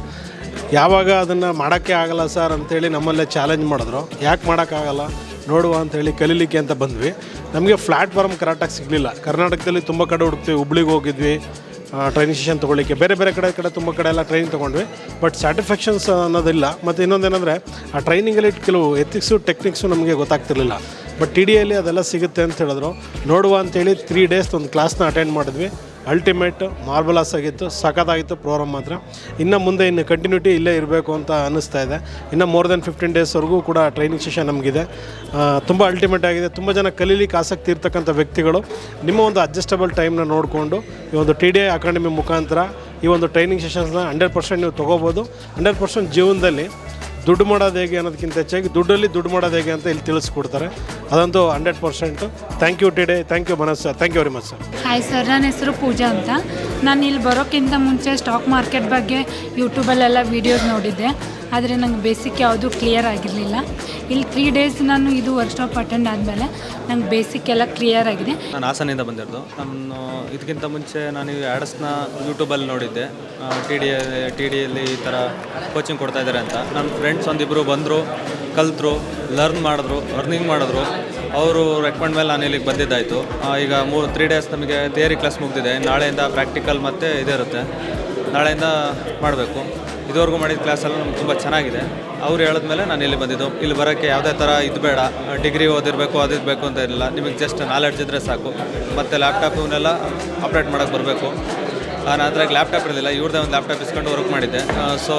ಯಾವಾಗ ಅದನ್ನು ಮಾಡೋಕ್ಕೆ ಆಗಲ್ಲ ಸರ್ ಅಂತೇಳಿ ನಮ್ಮಲ್ಲೇ ಚಾಲೆಂಜ್ ಮಾಡಿದ್ರು ಯಾಕೆ ಮಾಡೋಕ್ಕಾಗಲ್ಲ ನೋಡುವ ಅಂತೇಳಿ ಕಲೀಲಿಕ್ಕೆ ಅಂತ ಬಂದ್ವಿ ನಮಗೆ ಪ್ಲ್ಯಾಟ್ಫಾರ್ಮ್ ಕರೆಕ್ಟಾಗಿ ಸಿಗಲಿಲ್ಲ ಕರ್ನಾಟಕದಲ್ಲಿ ತುಂಬ ಕಡೆ ಹುಡುಕ್ತೀವಿ ಹುಬ್ಳಿಗೆ ಹೋಗಿದ್ವಿ ಟ್ರೈನಿಂಗ್ ಸೆಷನ್ ತೊಗೊಳ್ಳಿಕ್ಕೆ ಬೇರೆ ಬೇರೆ ಕಡೆ ಕಡೆ ತುಂಬ ಕಡೆ ಎಲ್ಲ ಟ್ರೈನಿಂಗ್ ತೊಗೊಂಡ್ವಿ ಬಟ್ ಸ್ಯಾಟಿಸ್ಫ್ಯಾಕ್ಷನ್ಸ್ ಅನ್ನೋದಿಲ್ಲ ಮತ್ತು ಇನ್ನೊಂದೇನೆಂದರೆ ಆ ಟ್ರೈನಿಂಗಲ್ಲಿ ಕೆಲವು ಎಥಿಕ್ಸು ಟೆಕ್ನಿಕ್ಸು ನಮಗೆ ಗೊತ್ತಾಗ್ತಿರ್ಲಿಲ್ಲ ಬಟ್ ಟಿ ಡಿಯಲ್ಲಿ ಅದೆಲ್ಲ ಸಿಗುತ್ತೆ ಅಂತ ಹೇಳಿದ್ರು ನೋಡುವ ಅಂತೇಳಿ ತ್ರೀ ಡೇಸ್ ಒಂದು ಕ್ಲಾಸ್ನ ಅಟೆಂಡ್ ಮಾಡಿದ್ವಿ ಅಲ್ಟಿಮೇಟ್ ಮಾರ್ಬಲಾಸ್ ಆಗಿತ್ತು ಸಖತ್ತಾಗಿತ್ತು ಪ್ರೋಗ್ರಾಮ್ ಮಾತ್ರ ಇನ್ನು ಮುಂದೆ ಇನ್ನು ಕಂಟಿನ್ಯೂಟಿ ಇಲ್ಲೇ ಇರಬೇಕು ಅಂತ ಅನ್ನಿಸ್ತಾ ಇದೆ ಇನ್ನು ಮೋರ್ ದೆನ್ ಫಿಫ್ಟೀನ್ ಡೇಸ್ವರೆಗೂ ಕೂಡ ಟ್ರೈನಿಂಗ್ ಸೆಷನ್ ನಮಗಿದೆ ತುಂಬ ಅಲ್ಟಿಮೇಟ್ ಆಗಿದೆ ತುಂಬ ಜನ ಕಲೀಲಿಕ್ಕೆ ಆಸಕ್ತಿ ಇರ್ತಕ್ಕಂಥ ವ್ಯಕ್ತಿಗಳು ನಿಮ್ಮ ಒಂದು ಅಡ್ಜಸ್ಟಬಲ್ ಟೈಮ್ನ ನೋಡಿಕೊಂಡು ಈ ಒಂದು ಟಿ ಡಿ ಐ ಅಕಾಡೆಮಿ ಮುಖಾಂತರ ಈ ಒಂದು ಟ್ರೈನಿಂಗ್ ಸೆಷನ್ಸ್ನ ಹಂಡ್ರೆಡ್ ಪರ್ಸೆಂಟ್ ನೀವು ತೊಗೋಬೋದು ಹಂಡ್ರೆಡ್ ಪರ್ಸೆಂಟ್ ಜೀವನದಲ್ಲಿ ದುಡ್ಡು ಮಾಡೋದು ಹೇಗೆ ಅನ್ನೋದಕ್ಕಿಂತ ಹೆಚ್ಚಾಗಿ ದುಡ್ಡಲ್ಲಿ ದುಡ್ಡು ಮಾಡೋದು ಹೇಗೆ ಅಂತ ಇಲ್ಲಿ ತಿಳಿಸ್ಕೊಡ್ತಾರೆ ಅದಂತೂ hundred percent thank you T D thank you ಮನಸ್ sir thank you very much sir hi sir ನನ್ನ ಹೆಸರು ಪೂಜಾ ಅಂತ ನಾನು ಇಲ್ಲಿ ಬರೋಕ್ಕಿಂತ ಮುಂಚೆ ಸ್ಟಾಕ್ ಮಾರ್ಕೆಟ್ ಬಗ್ಗೆ ಯೂಟ್ಯೂಬಲ್ಲೆಲ್ಲ ವೀಡಿಯೋಸ್ ನೋಡಿದ್ದೆ ಆದರೆ ನಂಗೆ ಬೇಸಿಕ್ ಯಾವುದು ಕ್ಲಿಯರ್ ಆಗಿರಲಿಲ್ಲ ಇಲ್ಲಿ ತ್ರೀ ಡೇಸ್ ನಾನು ಇದು ವರ್ಕ್ಶಾಪ್ ಅಟೆಂಡ್ ಆದಮೇಲೆ ನಂಗೆ ಬೇಸಿಕ್ ಎಲ್ಲ ಕ್ಲಿಯರ್ ಆಗಿದೆ ನಾನು ಹಾಸನಿಂದ ಬಂದಿರೋದು ನಾನು ಇದಕ್ಕಿಂತ ಮುಂಚೆ ನಾನು ಈ ಆ್ಯಡ್ಸ್ನ ಯೂಟ್ಯೂಬಲ್ಲಿ ನೋಡಿದ್ದೆ ಟಿ ಡಿ ಟಿ ಡಿಯಲ್ಲಿ ಈ ಥರ ಕೋಚಿಂಗ್ ಕೊಡ್ತಾ ಇದ್ದಾರೆ ಅಂತ ನನ್ನ ಫ್ರೆಂಡ್ಸ್ ಒಂದಿಬ್ಬರು ಬಂದರು ಕಲ್ತರು ಲರ್ನ್ ಮಾಡಿದ್ರು ಅರ್ನಿಂಗ್ ಮಾಡಿದ್ರು ಅವರು ರೆಕಮೆಂಡ್ ಮೇಲೆ ನಾನು ಇಲ್ಲಿಗೆ ಬಂದಿದ್ದಾಯಿತು ಈಗ ಮೂರು ತ್ರೀ ಡೇಸ್ ನಮಗೆ ಥಿಯರಿ ಕ್ಲಾಸ್ ಮುಗ್ದಿದೆ ನಾಳೆಯಿಂದ ಪ್ರಾಕ್ಟಿಕಲ್ ಮತ್ತು ಇದೇ ಇರುತ್ತೆ ನಾಳೆಯಿಂದ ಮಾಡಬೇಕು ಇದುವರೆಗೂ ಮಾಡಿದ ಕ್ಲಾಸೆಲ್ಲ ನಮ್ಗೆ ತುಂಬ ಚೆನ್ನಾಗಿದೆ ಅವ್ರು ಹೇಳಿದ್ಮೇಲೆ ನಾನು ಇಲ್ಲಿ ಬಂದಿದ್ದು ಇಲ್ಲಿ ಬರೋಕ್ಕೆ ಯಾವುದೇ ಥರ ಇದು ಬೇಡ ಡಿಗ್ರಿ ಓದಿರಬೇಕು ಅದಿರಬೇಕು ಅಂತ ಇಲ್ಲ ನಿಮಗೆ ಜಸ್ಟ್ ನಾಲೆಡ್ಜ್ ಇದ್ದರೆ ಸಾಕು ಮತ್ತು ಲ್ಯಾಪ್ಟಾಪ್ ಇವನ್ನೆಲ್ಲ ಆಪ್ರೇಟ್ ಮಾಡೋಕ್ಕೆ ಬರಬೇಕು ನಾನು ಅದ್ರಾಗ ಲ್ಯಾಪ್ಟಾಪ್ ಇರಲಿಲ್ಲ ಇವ್ರದ್ದೇ ಒಂದು ಲ್ಯಾಪ್ಟಾಪ್ ಇಸ್ಕೊಂಡು ವರ್ಕ್ ಮಾಡಿದ್ದೆ ಸೊ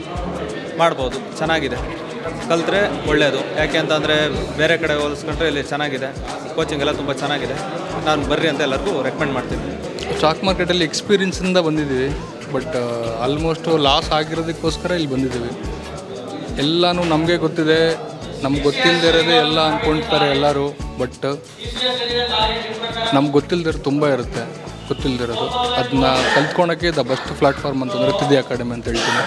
ಮಾಡ್ಬೋದು ಚೆನ್ನಾಗಿದೆ ಕಲಿತ್ರೆ ಒಳ್ಳೆಯದು ಯಾಕೆ ಅಂತಂದರೆ ಬೇರೆ ಕಡೆ ಹೋಲಿಸ್ಕೊಂಡ್ರೆ ಇಲ್ಲಿ ಚೆನ್ನಾಗಿದೆ ಕೋಚಿಂಗ್ ಎಲ್ಲ ತುಂಬ ಚೆನ್ನಾಗಿದೆ ನಾನು ಬರ್ರಿ ಅಂತ ಎಲ್ಲರಿಗೂ ರೆಕಮೆಂಡ್ ಮಾಡ್ತೀನಿ ಸ್ಟಾಕ್ ಮಾರ್ಕೆಟಲ್ಲಿ ಎಕ್ಸ್ಪೀರಿಯನ್ಸಿಂದ ಬಂದಿದ್ದೀವಿ ಬಟ್ ಆಲ್ಮೋಸ್ಟು ಲಾಸ್ ಆಗಿರೋದಕ್ಕೋಸ್ಕರ ಇಲ್ಲಿ ಬಂದಿದ್ದೀವಿ ಎಲ್ಲನೂ ನಮಗೆ ಗೊತ್ತಿದೆ ನಮ್ಗೆ ಗೊತ್ತಿಲ್ಲದೆ ಇರೋದೇ ಎಲ್ಲ ಅಂದ್ಕೊಳ್ತಾರೆ ಎಲ್ಲರೂ ಬಟ್ ನಮ್ಗೆ ಗೊತ್ತಿಲ್ಲದಿರೋ ತುಂಬ ಇರುತ್ತೆ ಗೊತ್ತಿಲ್ಲದಿರೋದು ಅದನ್ನ ಕಲ್ತ್ಕೊಳಕ್ಕೆ ದ ಬೆಸ್ಟ್ ಪ್ಲಾಟ್ಫಾರ್ಮ್ ಅಂತಂದರೆ ತಿದ್ದಿ ಅಕಾಡೆಮಿ ಅಂತ ಹೇಳ್ತೀನಿ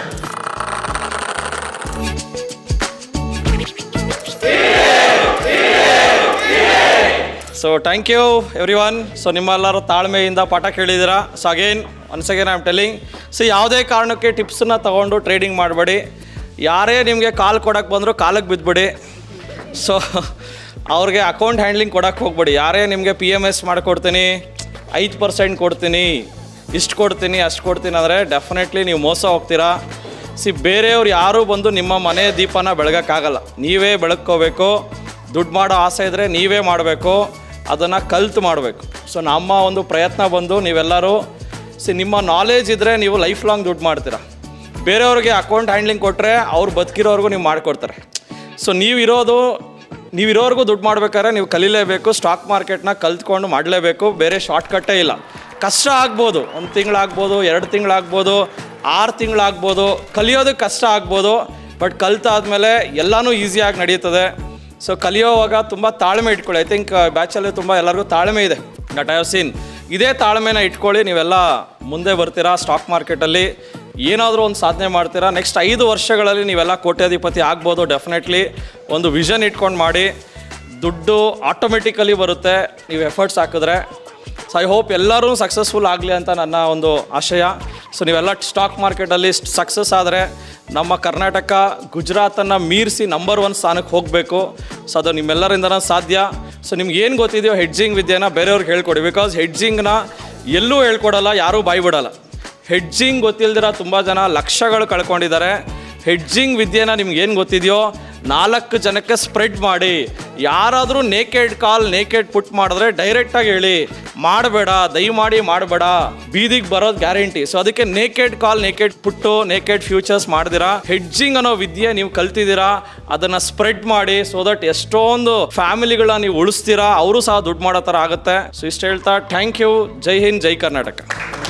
so thank you everyone so ನಿಮ್ಮೆಲ್ಲರೂ ತಾಳ್ಮೆಯಿಂದ ಪಾಠ ಕೇಳಿದ್ದೀರಾ so again once again I am telling so ಯಾವುದೇ ಕಾರಣಕ್ಕೆ ಟಿಪ್ಸನ್ನ ತೊಗೊಂಡು ಟ್ರೇಡಿಂಗ್ ಮಾಡಬೇಡಿ ಯಾರೇ ನಿಮಗೆ ಕಾಲ್ ಕೊಡೋಕ್ಕೆ ಬಂದರೂ ಕಾಲಕ್ಕೆ ಬಿದ್ದುಬಿಡಿ ಸೊ ಅವ್ರಿಗೆ ಅಕೌಂಟ್ ಹ್ಯಾಂಡ್ಲಿಂಗ್ ಕೊಡೋಕ್ಕೆ ಹೋಗ್ಬೇಡಿ ಯಾರೇ ನಿಮಗೆ ಪಿ ಎಮ್ ಎಸ್ ಮಾಡಿಕೊಡ್ತೀನಿ ಐದು ಪರ್ಸೆಂಟ್ ಕೊಡ್ತೀನಿ ಇಷ್ಟು ಕೊಡ್ತೀನಿ ಅಷ್ಟು ಕೊಡ್ತೀನಿ ಅಂದರೆ ಡೆಫಿನೆಟ್ಲಿ ನೀವು ಮೋಸ ಹೋಗ್ತೀರಾ ಸಿ ಬೇರೆಯವ್ರು ಯಾರೂ ಬಂದು ನಿಮ್ಮ ಮನೆ ದೀಪನ ಬೆಳಗೋಕ್ಕಾಗಲ್ಲ ನೀವೇ ಬೆಳಗ್ಕೋಬೇಕು ದುಡ್ಡು ಮಾಡೋ ಆಸೆ ಇದ್ದರೆ ನೀವೇ ಮಾಡಬೇಕು ಅದನ್ನು ಕಲ್ತು ಮಾಡಬೇಕು ಸೊ ನಮ್ಮ ಒಂದು ಪ್ರಯತ್ನ ಬಂದು ನೀವೆಲ್ಲರೂ ಸಿ ನಿಮ್ಮ ನಾಲೇಜ್ ಇದ್ದರೆ ನೀವು ಲೈಫ್ ಲಾಂಗ್ ದುಡ್ಡು ಮಾಡ್ತೀರಾ ಬೇರೆಯವ್ರಿಗೆ ಅಕೌಂಟ್ ಹ್ಯಾಂಡ್ಲಿಂಗ್ ಕೊಟ್ಟರೆ ಅವ್ರು ಬದುಕಿರೋರ್ಗೂ ನೀವು ಮಾಡಿಕೊಡ್ತಾರೆ ಸೊ ನೀವಿರೋದು ನೀವಿರೋರ್ಗೂ ದುಡ್ಡು ಮಾಡ್ಬೇಕಾದ್ರೆ ನೀವು ಕಲೀಲೇಬೇಕು ಸ್ಟಾಕ್ ಮಾರ್ಕೆಟ್ನ ಕಲ್ತ್ಕೊಂಡು ಮಾಡಲೇಬೇಕು ಬೇರೆ ಶಾರ್ಟ್ಕಟ್ಟೇ ಇಲ್ಲ ಕಷ್ಟ ಆಗ್ಬೋದು ಒಂದು ತಿಂಗಳಾಗ್ಬೋದು ಎರಡು ತಿಂಗಳಾಗ್ಬೋದು ಆರು ತಿಂಗಳಾಗ್ಬೋದು ಕಲಿಯೋದಕ್ಕೆ ಕಷ್ಟ ಆಗ್ಬೋದು ಬಟ್ ಕಲ್ತಾದ್ಮೇಲೆ ಎಲ್ಲನೂ ಈಸಿಯಾಗಿ ನಡೀತದೆ ಸೊ ಕಲಿಯೋವಾಗ ತುಂಬ ತಾಳ್ಮೆ ಇಟ್ಕೊಳ್ಳಿ ಐ ಥಿಂಕ್ ಬ್ಯಾಚಲ್ಲಿ ತುಂಬ ಎಲ್ಲರಿಗೂ ತಾಳ್ಮೆ ಇದೆ ದಟ್ ಐ ಹವ್ ಸೀನ್ ಇದೇ ತಾಳ್ಮೆನ ಇಟ್ಕೊಳ್ಳಿ ನೀವೆಲ್ಲ ಮುಂದೆ ಬರ್ತೀರಾ ಸ್ಟಾಕ್ ಮಾರ್ಕೆಟಲ್ಲಿ ಏನಾದರೂ ಒಂದು ಸಾಧನೆ ಮಾಡ್ತೀರಾ ನೆಕ್ಸ್ಟ್ ಐದು ವರ್ಷಗಳಲ್ಲಿ ನೀವೆಲ್ಲ ಕೋಟ್ಯಾಧಿಪತಿ ಆಗ್ಬೋದು ಡೆಫಿನೆಟ್ಲಿ ಒಂದು ವಿಷನ್ ಇಟ್ಕೊಂಡು ಮಾಡಿ ದುಡ್ಡು ಆಟೋಮೆಟಿಕಲಿ ಬರುತ್ತೆ ನೀವು ಎಫರ್ಟ್ಸ್ ಹಾಕಿದ್ರೆ ಸೊ ಐ ಹೋಪ್ ಎಲ್ಲರೂ ಸಕ್ಸಸ್ಫುಲ್ ಆಗಲಿ ಅಂತ ನನ್ನ ಒಂದು ಆಶಯ ಸೊ ನೀವೆಲ್ಲ ಸ್ಟಾಕ್ ಮಾರ್ಕೆಟಲ್ಲಿ ಸಕ್ಸಸ್ ಆದರೆ ನಮ್ಮ ಕರ್ನಾಟಕ ಗುಜರಾತನ್ನು ಮೀರಿಸಿ ನಂಬರ್ ಒನ್ ಸ್ಥಾನಕ್ಕೆ ಹೋಗಬೇಕು ಸೊ ಅದು ನಿಮ್ಮೆಲ್ಲರಿಂದನೇ ಸಾಧ್ಯ ಸೊ ನಿಮ್ಗೆ ಏನು ಗೊತ್ತಿದೆಯೋ ಹೆಡ್ಜಿಂಗ್ ವಿದ್ಯೆನ ಬೇರೆಯವ್ರಿಗೆ ಹೇಳ್ಕೊಡಿ ಬಿಕಾಸ್ ಹೆಡ್ಜಿಂಗ್ನ ಎಲ್ಲೂ ಹೇಳ್ಕೊಡಲ್ಲ ಯಾರೂ ಬಾಯಿ ಬಿಡಲ್ಲ ಹೆಡ್ಜಿಂಗ್ ಗೊತ್ತಿಲ್ದಿರ ತುಂಬ ಜನ ಲಕ್ಷಗಳು ಕಳ್ಕೊಂಡಿದ್ದಾರೆ ಹೆಡ್ಜಿಂಗ್ ವಿದ್ಯೆನ ನಿಮ್ಗೆ ಏನು ಗೊತ್ತಿದೆಯೋ ನಾಲ್ಕು ಜನಕ್ಕೆ ಸ್ಪ್ರೆಡ್ ಮಾಡಿ ಯಾರಾದರೂ ನೇಕೆಡ್ ಕಾಲ್ ನೇಕೆಡ್ ಪುಟ್ ಮಾಡಿದ್ರೆ ಡೈರೆಕ್ಟಾಗಿ ಹೇಳಿ ಮಾಡಬೇಡ ದಯಮಾಡಿ ಮಾಡಬೇಡ ಬೀದಿಗೆ ಬರೋದು ಗ್ಯಾರಂಟಿ ಸೊ ಅದಕ್ಕೆ naked call naked put naked futures ಮಾಡ್ದಿರಾ ಹೆಡ್ಜಿಂಗ್ ಅನ್ನೋ ವಿದ್ಯೆ ನೀವು ಕಲ್ತಿದ್ದೀರಾ ಅದನ್ನ ಸ್ಪ್ರೆಡ್ ಮಾಡಿ ಸೊ ದಟ್ ಎಷ್ಟೊಂದು ಫ್ಯಾಮಿಲಿಗಳನ್ನ ನೀವು ಉಳಿಸ್ತೀರಾ ಅವರು ಸಹ ದುಡ್ಡು ಮಾಡೋ ಥರ ಆಗುತ್ತೆ ಸೊ ಇಷ್ಟು ಹೇಳ್ತಾ ಥ್ಯಾಂಕ್ ಯು ಜೈ ಹಿಂದ್ ಜೈ ಕರ್ನಾಟಕ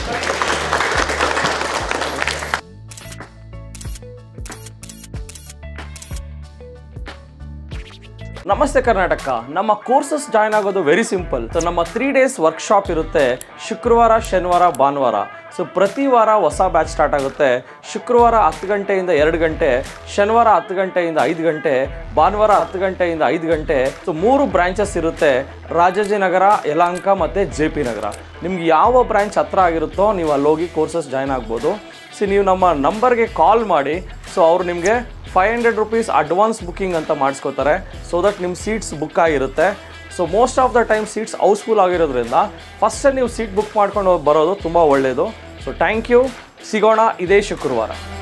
ನಮಸ್ತೆ ಕರ್ನಾಟಕ ನಮ್ಮ ಕೋರ್ಸಸ್ ಜಾಯ್ನ್ ಆಗೋದು ವೆರಿ ಸಿಂಪಲ್ ಸೊ ನಮ್ಮ ತ್ರೀ ಡೇಸ್ ವರ್ಕ್ಶಾಪ್ ಇರುತ್ತೆ ಶುಕ್ರವಾರ ಶನಿವಾರ ಭಾನುವಾರ ಸೊ ಪ್ರತಿ ವಾರ ಹೊಸ ಬ್ಯಾಚ್ ಸ್ಟಾರ್ಟ್ ಆಗುತ್ತೆ ಶುಕ್ರವಾರ ಹತ್ತು ಗಂಟೆಯಿಂದ ಎರಡು ಗಂಟೆ ಶನಿವಾರ ಹತ್ತು ಗಂಟೆಯಿಂದ ಐದು ಗಂಟೆ ಭಾನುವಾರ ಹತ್ತು ಗಂಟೆಯಿಂದ ಐದು ಗಂಟೆ ಸೊ ಮೂರು ಬ್ರಾಂಚಸ್ ಇರುತ್ತೆ ರಾಜಾಜಿನಗರ ಯಲಹಂಕ ಮತ್ತು ಜೆ ಪಿ ನಗರ ನಿಮ್ಗೆ ಯಾವ ಬ್ರಾಂಚ್ ಹತ್ರ ಆಗಿರುತ್ತೋ ನೀವು ಅಲ್ಲೋಗಿ ಕೋರ್ಸಸ್ ಜಾಯ್ನ್ ಆಗ್ಬೋದು ಸೊ ನೀವು ನಮ್ಮ ನಂಬರ್ಗೆ ಕಾಲ್ ಮಾಡಿ ಸೊ ಅವ್ರು ನಿಮಗೆ five hundred rupees advance booking ಅಂತ ಮಾಡಿಸ್ಕೋತಾರೆ ಸೊ ದಟ್ ನಿಮ್ಮ ಸೀಟ್ಸ್ ಬುಕ್ ಆಗಿರುತ್ತೆ so most of the time seats housefull ಆಗಿರೋದ್ರಿಂದ ಫಸ್ಟೇ ನೀವು ಸೀಟ್ ಬುಕ್ ಮಾಡ್ಕೊಂಡು ಬರೋದು ತುಂಬ ಒಳ್ಳೆಯದು ಸೊ ಥ್ಯಾಂಕ್ ಯು ಸಿಗೋಣ ಇದೇ ಶುಕ್ರವಾರ